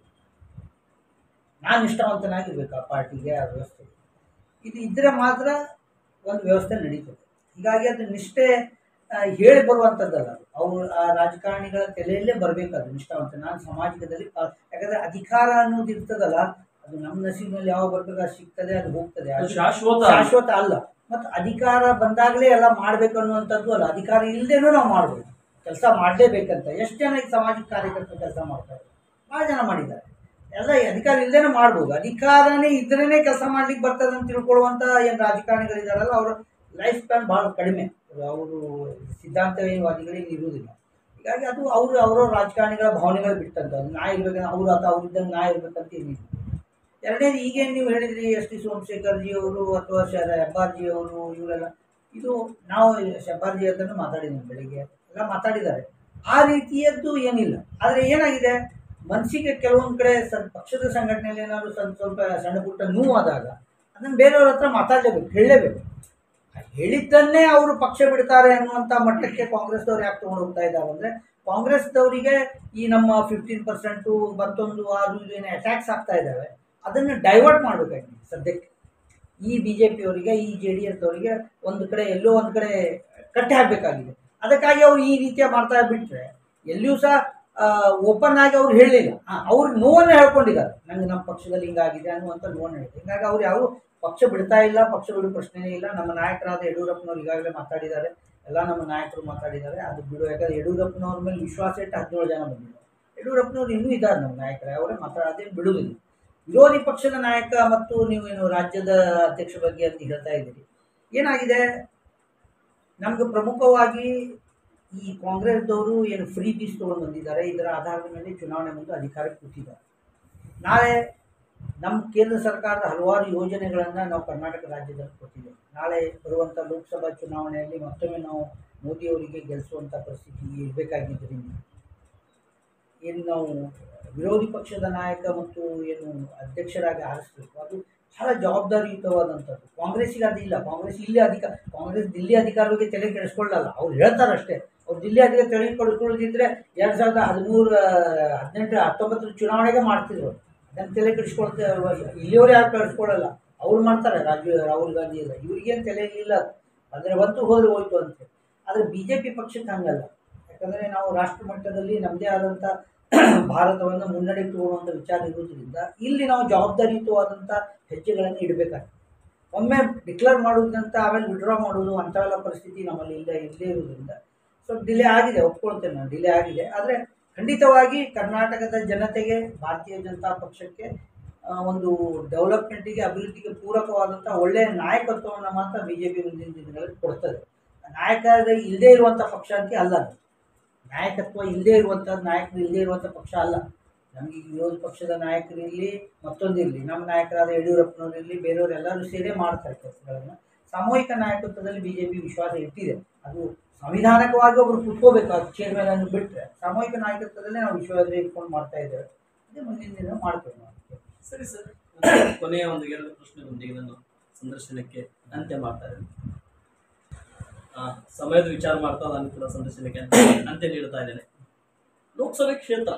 ನಾನು ನಿಷ್ಠಾವಂತನಾಗಿರ್ಬೇಕು ಆ ಪಾರ್ಟಿಗೆ ಆ ವ್ಯವಸ್ಥೆಗೆ ಇದು ಇದ್ದರೆ ಮಾತ್ರ ಒಂದು ವ್ಯವಸ್ಥೆ ನಡೀತದೆ ಹೀಗಾಗಿ ಅದು ನಿಷ್ಠೆ ಆ, ಹೇಳಿ ಬರುವಂಥದ್ದಲ್ಲ ಅದು. ಅವ್ರು ಆ ರಾಜಕಾರಣಿಗಳ ತಲೆಯಲ್ಲೇ ಬರಬೇಕದು ನಿಷ್ಠಾವಂತ ನಾನು ಸಾಮಾಜಿಕದಲ್ಲಿ ಪಾ- ಯಾಕಂದ್ರೆ ಅಧಿಕಾರ ಅನ್ನೋದು ಇರ್ತದಲ್ಲ ಅದು ನಮ್ಮ ನಸೀಬ್ನಲ್ಲಿ ಯಾವ ಬರ್ಬೇಕು ಅದು ಸಿಗ್ತದೆ ಅದು ಹೋಗ್ತದೆ ಅದು ಅದು ಶಾಶ್ವತ ಶಾಶ್ವತ ಅಲ್ಲ ಮತ್ತು ಅಧಿಕಾರ ಬಂದಾಗಲೇ ಎಲ್ಲ ಮಾಡಬೇಕು ಅನ್ನುವಂಥದ್ದು ಅಲ್ಲ ಅಧಿಕಾರ ಇಲ್ಲದೇನೂ ನಾವು ಮಾಡ್ಬೋದು ಕೆಲಸ ಮಾಡಲೇಬೇಕಂತ ಎಷ್ಟು ಜನ ಈಗ ಸಾಮಾಜಿಕ ಕಾರ್ಯಕರ್ತರು ಕೆಲಸ ಮಾಡ್ತಾರೆ ಭಾಳ ಜನ ಮಾಡಿದ್ದಾರೆ ಎಲ್ಲ ಈ ಅಧಿಕಾರ ಇಲ್ಲದೇನೆ ಮಾಡ್ಬೋದು ಅಧಿಕಾರನೇ ಇದ್ರೇ ಕೆಲಸ ಮಾಡ್ಲಿಕ್ಕೆ ಬರ್ತದೆ ಅಂತ ತಿಳ್ಕೊಳ್ಳುವಂಥ ಏನು ರಾಜಕಾರಣಿಗಳಿದಾರಲ್ಲ ಅವರ ಲೈಫ್ ಸ್ಪ್ಯಾನ್ ಭಾಳ ಕಡಿಮೆ ಅವರು ಸಿದ್ಧಾಂತವಾದಿಗಳೇನು ಇರುವುದಿಲ್ಲ ಹೀಗಾಗಿ ಅದು ಅವರು ಅವರ ರಾಜಕಾರಣಿಗಳ ಭಾವನೆಗಳು ಬಿಟ್ಟಂತ ಅದು ನಾ ಇರ್ಬೇಕಂದ್ರೆ ಅವರು ಅಥವಾ ಅವ್ರಿದ್ದಂಗೆ ನಾ ಇರ್ಬೇಕಂತ ಏನಿಲ್ಲ ಎರಡನೇದು ಈಗೇನು ನೀವು ಹೇಳಿದ್ರಿ ಎಸ್ ಟಿ ಸೋಮಶೇಖರ್ ಜಿ ಅವರು ಅಥವಾ ಶ ಹೆಬ್ಬಾರ್ಜಿ ಅವರು ಇವರೆಲ್ಲ ಇದು ನಾವು ಹೆಬ್ಬಾರ್ಜಿ ಹತ್ರನೂ ಮಾತಾಡಿದ್ದೀವಿ ಬೆಳಿಗ್ಗೆ ಎಲ್ಲ ಮಾತಾಡಿದ್ದಾರೆ ಆ ರೀತಿಯದ್ದು ಏನಿಲ್ಲ ಆದರೆ ಏನಾಗಿದೆ ಮನಸ್ಸಿಗೆ ಕೆಲವೊಂದು ಕಡೆ ಸ ಪಕ್ಷದ ಸಂಘಟನೆಯಲ್ಲಿ ಏನಾದರೂ ಸ್ವಲ್ಪ ಸ್ವಲ್ಪ ಸಣ್ಣ ಪುಟ್ಟ ನೋವಾದಾಗ ಅದನ್ನು ಬೇರೆಯವ್ರ ಹತ್ರ ಮಾತಾಡಲೇಬೇಕು ಹೇಳಲೇಬೇಕು ಹೇಳಿದ್ದನ್ನೇ ಅವರು ಪಕ್ಷ ಬಿಡ್ತಾರೆ ಅನ್ನುವಂಥ ಮಟ್ಟಕ್ಕೆ ಕಾಂಗ್ರೆಸ್ದವ್ರು ಯಾಕೆ ತೊಗೊಂಡು ಹೋಗ್ತಾ ಇದ್ದಾರೆ ಅಂದರೆ ಕಾಂಗ್ರೆಸ್ದವರಿಗೆ ಈ ನಮ್ಮ ಫಿಫ್ಟೀನ್ ಪರ್ಸೆಂಟು ಮತ್ತೊಂದು ಅದು ಇದು ಏನು ಅಟ್ಯಾಕ್ಸ್ ಆಗ್ತಾ ಇದ್ದಾವೆ ಅದನ್ನು ಡೈವರ್ಟ್ ಮಾಡಬೇಕಾಗಿದೆ ಸದ್ಯಕ್ಕೆ ಈ ಬಿ ಜೆ ಪಿಯವರಿಗೆ ಈ ಜೆ ಡಿ ಎಸ್ದವರಿಗೆ ಒಂದು ಕಡೆ ಎಲ್ಲೋ ಒಂದು ಕಡೆ ಕಟ್ಟಿ ಹಾಕಬೇಕಾಗಿದೆ ಅದಕ್ಕಾಗಿ ಅವರು ಈ ರೀತಿಯ ಮಾಡ್ತಾ ಬಿಟ್ಟರೆ ಎಲ್ಲಿಯೂ ಸಹ ಓಪನ್ ಆಗಿ ಅವ್ರು ಹೇಳಲಿಲ್ಲ ಅವ್ರು ನೋವನ್ನು ಹೇಳ್ಕೊಂಡಿದ್ದಾರೆ ನಂಗೆ ನಮ್ಮ ಪಕ್ಷದಲ್ಲಿ ಹಿಂಗಾಗಿದೆ ಅನ್ನುವಂಥ ನೋವನ್ನು ಹೇಳಿದೆ ಹಿಂಗಾಗಿ ಅವ್ರು ಯಾರು ಪಕ್ಷ ಬಿಡ್ತಾ ಇಲ್ಲ ಪಕ್ಷ ಬಿಡೋ ಪ್ರಶ್ನೆನೇ ಇಲ್ಲ ನಮ್ಮ ನಾಯಕರಾದ ಯಡಿಯೂರಪ್ಪನವ್ರು ಈಗಾಗಲೇ ಮಾತಾಡಿದ್ದಾರೆ ಎಲ್ಲ ನಮ್ಮ ನಾಯಕರು ಮಾತಾಡಿದ್ದಾರೆ ಅದು ಬಿಡು ಯಾಕಂದ್ರೆ ಯಡಿಯೂರಪ್ಪನವ್ರ ಮೇಲೆ ವಿಶ್ವಾಸ ಇಟ್ಟು ಹದಿನೇಳು ಜನ ಬಂದಿದ್ದಾರೆ ಯಡಿಯೂರಪ್ಪನವ್ರು ಇನ್ನೂ ಇದ್ದಾರೆ ನಮ್ಮ ನಾಯಕರೇ ಅವರೇ ಮಾತಾಡೋದೇನು ಬಿಡುವುದಿಲ್ಲ ವಿರೋಧಿ ಪಕ್ಷದ ನಾಯಕ ಮತ್ತು ನೀವೇನು ರಾಜ್ಯದ ಅಧ್ಯಕ್ಷ ಬಗ್ಗೆ ಅಂತ ಹೇಳ್ತಾ ಇದ್ದೀರಿ ಏನಾಗಿದೆ ನಮಗೆ ಪ್ರಮುಖವಾಗಿ ಈ ಕಾಂಗ್ರೆಸ್ದವರು ಏನು ಫ್ರೀ ಪೀಸ್ ತೊಗೊಂಡು ಬಂದಿದ್ದಾರೆ ಇದರ ಆಧಾರದ ಮೇಲೆ ಚುನಾವಣೆ ಮುಂದೆ ಅಧಿಕಾರಕ್ಕೆ ಕೂತಿದ್ದಾರೆ ನಾಳೆ ನಮ್ಮ ಕೇಂದ್ರ ಸರ್ಕಾರದ ಹಲವಾರು ಯೋಜನೆಗಳನ್ನು ನಾವು ಕರ್ನಾಟಕ ರಾಜ್ಯದಲ್ಲಿ ಕೊಟ್ಟಿದ್ದೇವೆ ನಾಳೆ ಬರುವಂಥ ಲೋಕಸಭಾ ಚುನಾವಣೆಯಲ್ಲಿ ಮತ್ತೊಮ್ಮೆ ನಾವು ಮೋದಿಯವರಿಗೆ ಗೆಲ್ಲಿಸುವಂಥ ಪರಿಸ್ಥಿತಿ ಇರಬೇಕಾಗಿದ್ದರಿಂದ ಏನು ನಾವು ವಿರೋಧಿ ಪಕ್ಷದ ನಾಯಕ ಮತ್ತು ಏನು ಅಧ್ಯಕ್ಷರಾಗಿ ಆರಿಸಬೇಕು ಅದು ಬಹಳ ಜವಾಬ್ದಾರಿಯುತವಾದಂಥದ್ದು ಕಾಂಗ್ರೆಸ್ಸಿಗೆ ಅದಿಲ್ಲ ಕಾಂಗ್ರೆಸ್ ಇಲ್ಲಿ ಅಧಿಕ ಕಾಂಗ್ರೆಸ್ ದಿಲ್ಲಿ ಅಧಿಕಾರಗಳಿಗೆ ತಲೆ ಕೆಡಿಸ್ಕೊಳ್ಳಲ್ಲ ಅವ್ರು ಹೇಳ್ತಾರೆ ಅಷ್ಟೇ ಅವ್ರು ದಿಲ್ಲಿ ಅಧಿಕಾರ ತಲೆ ಕೆಡಿಸ್ಕೊಳ್ಳೋದಿದ್ರೆ ಎರಡು ಸಾವಿರದ ಹದಿಮೂರು ಹದಿನೆಂಟು ಹತ್ತೊಂಬತ್ತರ ಚುನಾವಣೆಗೆ ಮಾಡ್ತಿದ್ರು ಅದನ್ನು ತಲೆ ಕೆಡಿಸ್ಕೊಳ್ತಾ ಇಲ್ಲಿಯವರು ಯಾರು ಕೆಡಿಸ್ಕೊಳ್ಳಲ್ಲ ಅವ್ರು ಮಾಡ್ತಾರೆ ರಾಜೀವ್ ರಾಹುಲ್ ಗಾಂಧಿ ಎಲ್ಲ ಇವ್ರಿಗೇನು ತಲೆ ಇಲ್ಲ ಅಂದರೆ ಬಂತು ಹೋದ್ರೆ ಹೋಯ್ತು ಅಂತೆ ಆದರೆ ಬಿ ಜೆ ಪಿ ಪಕ್ಷಕ್ಕೆ ಹಂಗಲ್ಲ ಯಾಕಂದರೆ ನಾವು ರಾಷ್ಟ್ರ ಮಟ್ಟದಲ್ಲಿ ನಮ್ಮದೇ ಆದಂಥ ಭಾರತವನ್ನು ಮುನ್ನಡೆಗೆ ತಗೊಳ್ಳುವಂಥ ವಿಚಾರ ಇರುವುದರಿಂದ ಇಲ್ಲಿ ನಾವು ಜವಾಬ್ದಾರಿಯುತವಾದಂಥ ಹೆಜ್ಜೆಗಳನ್ನು ಇಡಬೇಕಾಗ್ತದೆ ಒಮ್ಮೆ ಡಿಕ್ಲೇರ್ ಮಾಡೋದಂತ ಆಮೇಲೆ ವಿಡ್ರಾ ಮಾಡೋದು ಅಂಥವೆಲ್ಲ ಪರಿಸ್ಥಿತಿ ನಮ್ಮಲ್ಲಿ ಇಲ್ಲ ಇಲ್ಲದೇ ಇರೋದ್ರಿಂದ ಸ್ವಲ್ಪ ಡಿಲೇ ಆಗಿದೆ ಒಪ್ಕೊಳ್ತೇನೆ ನಾನು ಡಿಲೇ ಆಗಿದೆ ಆದರೆ ಖಂಡಿತವಾಗಿ ಕರ್ನಾಟಕದ ಜನತೆಗೆ ಭಾರತೀಯ ಜನತಾ ಪಕ್ಷಕ್ಕೆ ಆ, ಒಂದು ಡೆವಲಪ್ಮೆಂಟಿಗೆ ಅಭಿವೃದ್ಧಿಗೆ ಪೂರಕವಾದಂಥ ಒಳ್ಳೆಯ ನಾಯಕತ್ವವನ್ನು ಮಾತ್ರ ಬಿ ಜೆ ಪಿ ಮುಂದಿನ ದಿನಗಳಲ್ಲಿ ಕೊಡ್ತದೆ ನಾಯಕ ಇಲ್ಲದೇ ಇರುವಂಥ ಪಕ್ಷ ಅಂತ ಅಲ್ಲ ಅದು ನಾಯಕತ್ವ ಇಲ್ಲದೇ ಇರುವಂಥದ್ದು ನಾಯಕರು ಇಲ್ಲದೇ ಇರುವಂಥ ಪಕ್ಷ ಅಲ್ಲ ನಮಗೆ ವಿರೋಧ ಪಕ್ಷದ ನಾಯಕರಿರಲಿ ಮತ್ತೊಂದಿರಲಿ ನಮ್ಮ ನಾಯಕರಾದ ಯಡಿಯೂರಪ್ಪನವರು ಇರಲಿ ಬೇರೆಯವರು ಎಲ್ಲರೂ ಸೇರೇ ಮಾಡ್ತಾರೆ ಕೆಲಸಗಳನ್ನು ಸಾಮೂಹಿಕ ನಾಯಕತ್ವದಲ್ಲಿ ಬಿ ಜೆ ಪಿ ವಿಶ್ವಾಸ ಇಟ್ಟಿದೆ ಅದು ಸಂವಿಧಾನಕವಾಗಿ ಒಬ್ರು ಕುತ್ಕೋಬೇಕು ಅದು ಚೇರ್ಮನ್ ಅನ್ನು ಬಿಟ್ಟರೆ ಸಾಮೂಹಿಕ ನಾಯಕತ್ವದಲ್ಲೇ ನಾವು ವಿಶ್ವಾಸ ಇಟ್ಕೊಂಡು ಮಾಡ್ತಾ ಇದ್ದೇವೆ ಅದೇ ಮುಂದಿನ ದಿನ ಮಾಡ್ತೇವೆ ನಾವು ಸರಿ ಸರ್ ಕೊನೆಯ ಒಂದು ಎರಡು ಪ್ರಶ್ನೆಗಳೊಂದಿಗೆ ನಾನು ಸಂದರ್ಶನಕ್ಕೆ ಅಂತ್ಯ ಮಾಡ್ತಾ ಇದ್ದೇನೆ ಆ, ಸಮಯದ ವಿಚಾರ ಮಾಡ್ತಾ ನಾನು ಕೂಡ ಸಂದರ್ಶನಕ್ಕೆ ಅಂತ್ಯ- ಅಂತ್ಯ ನೀಡ್ತಾ ಇದ್ದೇನೆ ಲೋಕಸಭೆ ಕ್ಷೇತ್ರ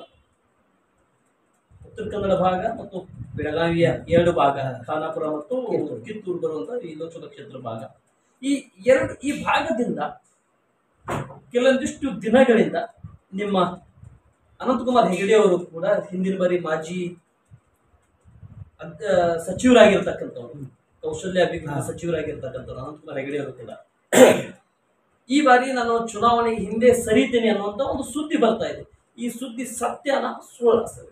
ಉತ್ತರ ಕನ್ನಡ ಭಾಗ ಮತ್ತು ಬೆಳಗಾವಿಯ ಎರಡು ಭಾಗ ಖಾನಾಪುರ ಮತ್ತು ಕಿತ್ತೂರು. ಕಿತ್ತೂರು ಬರುವಂತ ಈ ಲೋಕಸಭಾ ಕ್ಷೇತ್ರ ಭಾಗ ಈ ಎರಡು ಈ ಭಾಗದಿಂದ ಕೆಲವೊಂದಿಷ್ಟು ದಿನಗಳಿಂದ ನಿಮ್ಮ ಅನಂತಕುಮಾರ್ ಹೆಗಡೆ ಅವರು ಕೂಡ ಹಿಂದಿನ ಬಾರಿ ಮಾಜಿ ಅದ್- ಸಚಿವರಾಗಿರ್ತಕ್ಕಂಥವ್ರು ಕೌಶಲ್ಯ ಅಭಿವೃದ್ಧಿ ಹಾ. ಸಚಿವರಾಗಿರ್ತಕ್ಕಂಥವ್ರು ಅನಂತಕುಮಾರ್ ಹೆಗಡೆ ಅವರು ಕೂಡ ಈ ಬಾರಿ ನಾನು ಚುನಾವಣೆ ಹಿಂದೆ ಸರಿತೇನೆ ಅನ್ನುವಂತ ಒಂದು ಸುದ್ದಿ ಬರ್ತಾ ಇದೆ ಈ ಸುದ್ದಿ ಸತ್ಯನ ಸುಳ್ಳ ಸರ್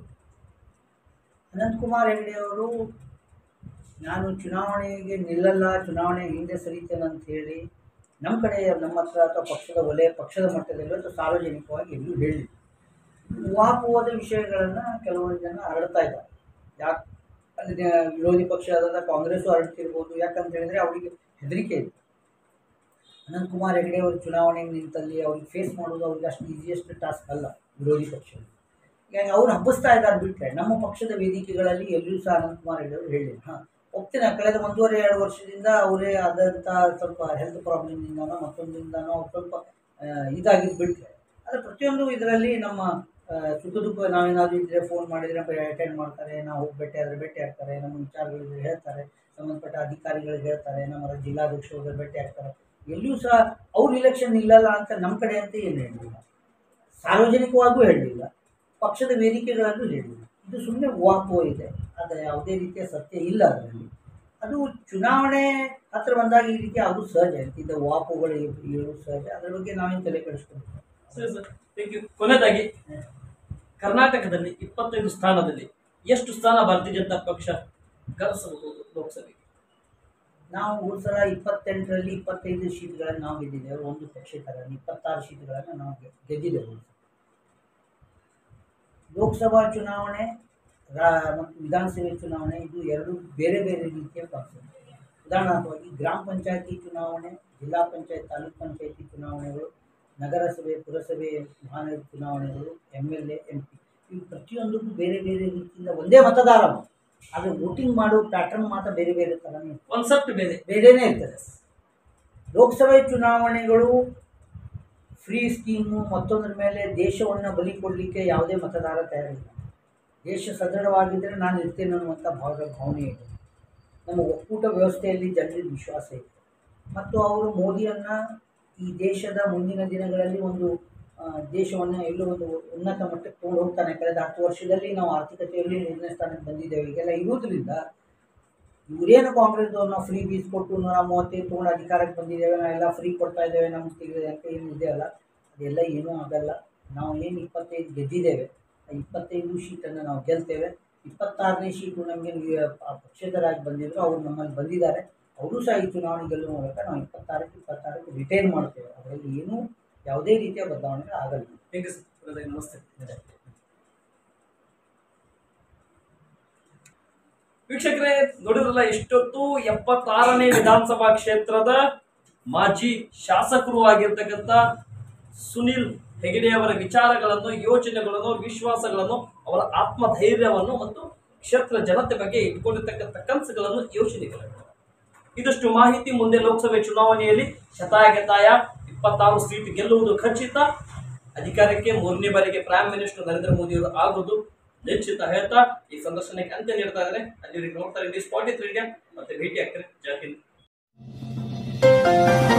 ಅನಂತಕುಮಾರ್ ಹೆಗಡೆ ಅವರು ನಾನು ಚುನಾವಣೆಗೆ ನಿಲ್ಲಲ್ಲ ಚುನಾವಣೆ ಹಿಂದೆ ಸರಿತೇನೆ ಅಂತ ಹೇಳಿ ನಮ್ಮ ಕಡೆ ನಮ್ಮ ಹತ್ರ ಅಥವಾ ಪಕ್ಷದ ವಲಯ ಪಕ್ಷದ ಮಟ್ಟದಲ್ಲಿ ಅಥವಾ ಸಾರ್ವಜನಿಕವಾಗಿ ಎಲ್ಲೂ ಹೇಳಿ ಊಹಾಪೋಹದ ವಿಷಯಗಳನ್ನು ಕೆಲವೊಂದು ಜನ ಹರಡ್ತಾ ಇದ್ದಾರೆ ಯಾಕೆ ಅಲ್ಲಿ ನ- ವಿರೋಧಿ ಪಕ್ಷ ಆದಂಥ ಕಾಂಗ್ರೆಸ್ಸು ಹರಡ್ತಿರ್ಬೋದು ಯಾಕಂತ ಹೇಳಿದ್ರೆ ಅವರಿಗೆ ಹೆದರಿಕೆ ಇದೆ ಅನಂತಕುಮಾರ್ ಹೆಗಡೆ ಅವರು ಚುನಾವಣೆಗೆ ನಿಂತಲ್ಲಿ ಅವ್ರಿಗೆ ಫೇಸ್ ಮಾಡೋದು ಅವ್ರಿಗೆ ಅಷ್ಟು ಈಸಿಯೆಸ್ಟ್ ಟಾಸ್ಕ್ ಅಲ್ಲ ವಿರೋಧಿ ಪಕ್ಷ ಹೀಗಾಗಿ ಅವ್ರು ಹಬ್ಬಿಸ್ತಾ ಇದ್ದಾರೆ ಬಿಟ್ಟರೆ ನಮ್ಮ ಪಕ್ಷದ ವೇದಿಕೆಗಳಲ್ಲಿ ಎಲ್ಲರೂ ಸಹ ಅನಂತಕುಮಾರ್ ಹೆಗಡೆ ಅವರು ಹೇಳಿಲ್ಲ ಹಾಂ ಹೋಗ್ತೀನಿ ಕಳೆದ ಒಂದೂವರೆ ಎರಡು ವರ್ಷದಿಂದ ಅವರೇ ಆದಂಥ ಸ್ವಲ್ಪ ಹೆಲ್ತ್ ಪ್ರಾಬ್ಲಮ್ನಿಂದನೋ ಮತ್ತೊಂದಿಂದನೋ ಅವ್ರು ಸ್ವಲ್ಪ ಆ, ಇದಾಗಿದ್ದು ಬಿಟ್ಟರೆ ಆದರೆ ಪ್ರತಿಯೊಂದು ಇದರಲ್ಲಿ ನಮ್ಮ ಆ, ಸುಖ ದುಃಖ ನಾವೇನಾದರೂ ಇದ್ದರೆ ಫೋನ್ ಮಾಡಿದರೆ ಅಟೆಂಡ್ ಮಾಡ್ತಾರೆ ನಾವು ಹೋಗಿ ಭೇಟಿ ಆದರೆ ಭೇಟಿ ಆಗ್ತಾರೆ ನಮ್ಮ ವಿಚಾರಗಳಿದ್ರೆ ಹೇಳ್ತಾರೆ ಸಂಬಂಧಪಟ್ಟ ಅಧಿಕಾರಿಗಳಿಗೆ ಹೇಳ್ತಾರೆ ನಮ್ಮ ಜಿಲ್ಲಾಧ್ಯಕ್ಷರು ಹೋದ್ರೆ ಭೇಟಿ ಆಗ್ತಾರೆ ಎಲ್ಲಿಯೂ ಸಹ ಅವ್ರು ಇಲೆಕ್ಷನ್ ನಿಲ್ಲಲ್ಲ ಅಂತ ನಮ್ಮ ಕಡೆ ಅಂತ ಏನು ಹೇಳಲಿಲ್ಲ ಸಾರ್ವಜನಿಕವಾಗೂ ಹೇಳಲಿಲ್ಲ ಪಕ್ಷದ ವೇದಿಕೆಗಳಲ್ಲೂ ಹೇಳಿಲ್ಲ ಇದು ಸುಮ್ಮನೆ ಊಹಾಪೋಹ ಇದೆ ಆದರೆ ಯಾವುದೇ ರೀತಿಯ ಸತ್ಯ ಇಲ್ಲ ಅದರಲ್ಲಿ ಅದು ಚುನಾವಣೆ ಹತ್ರ ಬಂದಾಗ ಈ ರೀತಿ ಅದು ಸಹಜ ಇಂಥ ಊಹಾಪೋಹಗಳು ಇರೋದು ಸಹಜ ಅದರ ಬಗ್ಗೆ ನಾವೇನು ತಲೆ ಕೆಡಿಸ್ಕೊಳ್ತೀವಿ ಸರಿ ಸರ್ ಥ್ಯಾಂಕ್ ಯು ಕೊನೆಯದಾಗಿ ಕರ್ನಾಟಕದಲ್ಲಿ ಇಪ್ಪತ್ತೈದು ಸ್ಥಾನದಲ್ಲಿ ಎಷ್ಟು ಸ್ಥಾನ ಭಾರತೀಯ ಜನತಾ ಪಕ್ಷ ಗಳಿಸಬಹುದು ಲೋಕಸಭೆಗೆ ನಾವು ಹೋದ ಸಲ ಇಪ್ಪತ್ತೆಂಟರಲ್ಲಿ ಇಪ್ಪತ್ತೈದು ಸೀಟ್ಗಳನ್ನು ನಾವು ಗೆದ್ದಿದ್ದೇವೆ ಒಂದು ಪಕ್ಷೇತರರಲ್ಲಿ ಇಪ್ಪತ್ತಾರು ಸೀಟ್ಗಳನ್ನು ನಾವು ಗೆ- ಗೆದ್ದಿದ್ದೇವೆ ಹೋದ ಸಲ. ಲೋಕಸಭಾ ಚುನಾವಣೆ ರಾ ಮತ್ತು ವಿಧಾನಸಭೆ ಚುನಾವಣೆ ಇದು ಎರಡು ಬೇರೆ ಬೇರೆ ರೀತಿಯ ಪಕ್ಷ ಉದಾಹರಣಾರ್ಥವಾಗಿ ಗ್ರಾಮ ಪಂಚಾಯತಿ ಚುನಾವಣೆ ಜಿಲ್ಲಾ ಪಂಚಾಯತ್ ತಾಲೂಕ್ ಪಂಚಾಯತಿ ಚುನಾವಣೆಗಳು ನಗರಸಭೆ ಪುರಸಭೆ ಮಹಾನಗರ ಚುನಾವಣೆಗಳು M L A M P ಇವು ಪ್ರತಿಯೊಂದಕ್ಕೂ ಬೇರೆ ಬೇರೆ ರೀತಿಯಿಂದ ಒಂದೇ ಮತದಾರ ಆದರೆ ವೋಟಿಂಗ್ ಮಾಡೋ ಪ್ಯಾಟರ್ನ್ ಮಾತ್ರ ಬೇರೆ ಬೇರೆ ಥರನೇ ಇರ್ತದೆ. ಕಾನ್ಸೆಪ್ಟ್ ಬೇರೆ ಬೇರೆನೇ ಇರ್ತದೆ ಲೋಕಸಭೆ ಚುನಾವಣೆಗಳು ಫ್ರೀ ಸ್ಕೀಮು ಮತ್ತೊಂದರ ಮೇಲೆ ದೇಶವನ್ನು ಬಲಿ ಕೊಡಲಿಕ್ಕೆ ಯಾವುದೇ ಮತದಾರ ತಯಾರಿಲ್ಲ ದೇಶ ಸದೃಢವಾಗಿದ್ದರೆ ನಾನು ಇರ್ತೇನೆ ಅನ್ನುವಂಥ ಭಾವದ ಭಾವನೆ ಇದೆ ನಮ್ಮ ಒಕ್ಕೂಟ ವ್ಯವಸ್ಥೆಯಲ್ಲಿ ಜನರಿಗೆ ವಿಶ್ವಾಸ ಇದೆ ಮತ್ತು ಅವರು ಮೋದಿಯನ್ನು ಈ ದೇಶದ ಮುಂದಿನ ದಿನಗಳಲ್ಲಿ ಒಂದು ಆ, ದೇಶವನ್ನು ಎಲ್ಲೋ ಒಂದು ಉನ್ನತ ಮಟ್ಟಕ್ಕೆ ತೊಗೊಂಡು ಹೋಗ್ತಾನೆ ಕಳೆದ ಹತ್ತು ವರ್ಷದಲ್ಲಿ ನಾವು ಆರ್ಥಿಕತೆಯಲ್ಲಿ ಮೂರನೇ ಸ್ಥಾನಕ್ಕೆ ಬಂದಿದ್ದೇವೆ ಈಗೆಲ್ಲ ಇರುವುದರಿಂದ ಇವರೇನು ಕಾಂಗ್ರೆಸ್ದವ್ರು ನಾವು ಫ್ರೀ ಬೀಸ್ ಕೊಟ್ಟು ನೂರ ಮೂವತ್ತೈದು ತೊಗೊಂಡು ಅಧಿಕಾರಕ್ಕೆ ಬಂದಿದ್ದೇವೆ ನಾವೆಲ್ಲ ಫ್ರೀ ಕೊಡ್ತಾ ಇದ್ದೇವೆ ನಮ್ಗೆ ತೆಗೆದು ಅಂತ ಏನು ಇದೆಯಲ್ಲ ಅದೆಲ್ಲ ಏನೂ ಆಗಲ್ಲ ನಾವು ಏನು ಇಪ್ಪತ್ತೈದು ಗೆದ್ದಿದ್ದೇವೆ ಆ ಇಪ್ಪತ್ತೈದು ಶೀಟನ್ನು ನಾವು ಗೆಲ್ತೇವೆ ಇಪ್ಪತ್ತಾರನೇ ಶೀಟು ನಮಗೆ ಪಕ್ಷೇತರಾಗಿ ಬಂದಿದ್ರು ಅವ್ರು ನಮ್ಮಲ್ಲಿ ಬಂದಿದ್ದಾರೆ ಅವರು ಸಹ ಈ ಚುನಾವಣೆ ಗೆಲ್ಲುವ ಮೂಲಕ ನಾವು ಇಪ್ಪತ್ತಾರಕ್ಕೆ ಇಪ್ಪತ್ತಾರಕ್ಕೆ ರಿಟೈನ್ ಮಾಡ್ತೇವೆ ಅದರಲ್ಲಿ ಏನೂ ಯಾವುದೇ ರೀತಿಯ ಬದಲಾವಣೆ ಆಗಲ್ಲ ಥ್ಯಾಂಕ್ ಯು ಸರ್ ನಮಸ್ತೆ ವೀಕ್ಷಕರೇ ನೋಡಿದ್ರಲ್ಲ ಇಷ್ಟೊತ್ತು ಎಪ್ಪತ್ತಾರನೇ ವಿಧಾನಸಭಾ ಕ್ಷೇತ್ರದ ಮಾಜಿ ಶಾಸಕರು ಆಗಿರ್ತಕ್ಕಂಥ ಸುನಿಲ್ ಹೆಗಡೆಯವರ ವಿಚಾರಗಳನ್ನು ಯೋಚನೆಗಳನ್ನು ವಿಶ್ವಾಸಗಳನ್ನು ಅವರ ಆತ್ಮಧೈರ್ಯವನ್ನು ಮತ್ತು ಕ್ಷೇತ್ರ ಜನತೆ ಬಗ್ಗೆ ಇಟ್ಕೊಂಡಿರ್ತಕ್ಕಂಥ ಕನಸುಗಳನ್ನು ಯೋಚನೆಗಳನ್ನು ಇದಷ್ಟು ಮಾಹಿತಿ ಮುಂದೆ ಲೋಕಸಭೆ ಚುನಾವಣೆಯಲ್ಲಿ ಶತಾಯಗತಾಯ ಇಪ್ಪತ್ತಾರು ಸೀಟ್ ಗೆಲ್ಲುವುದು ಖಚಿತ ಅಧಿಕಾರಕ್ಕೆ ಮೂರನೇ ಬಾರಿಗೆ ಪ್ರೈಮ್ ಮಿನಿಸ್ಟರ್ ನರೇಂದ್ರ ಮೋದಿ ಅವರು ಆಗುವುದು ನಿಶ್ಚಿತ ಹೇಳ್ತಾ ಈ ಸಂದರ್ಶನಕ್ಕೆ ಅಂತ್ಯ ನೀಡ್ತಾ ಇದ್ದಾರೆ ಅಲ್ಲಿವರೆಗೆ ನೋಡ್ತಾರೆ ನ್ಯೂಸ್ ಫಾರ್ಟಿ ತ್ರೀ ಮತ್ತೆ ಭೇಟಿ ಆಗ್ತಾರೆ ಜೈ ಹಿಂದ್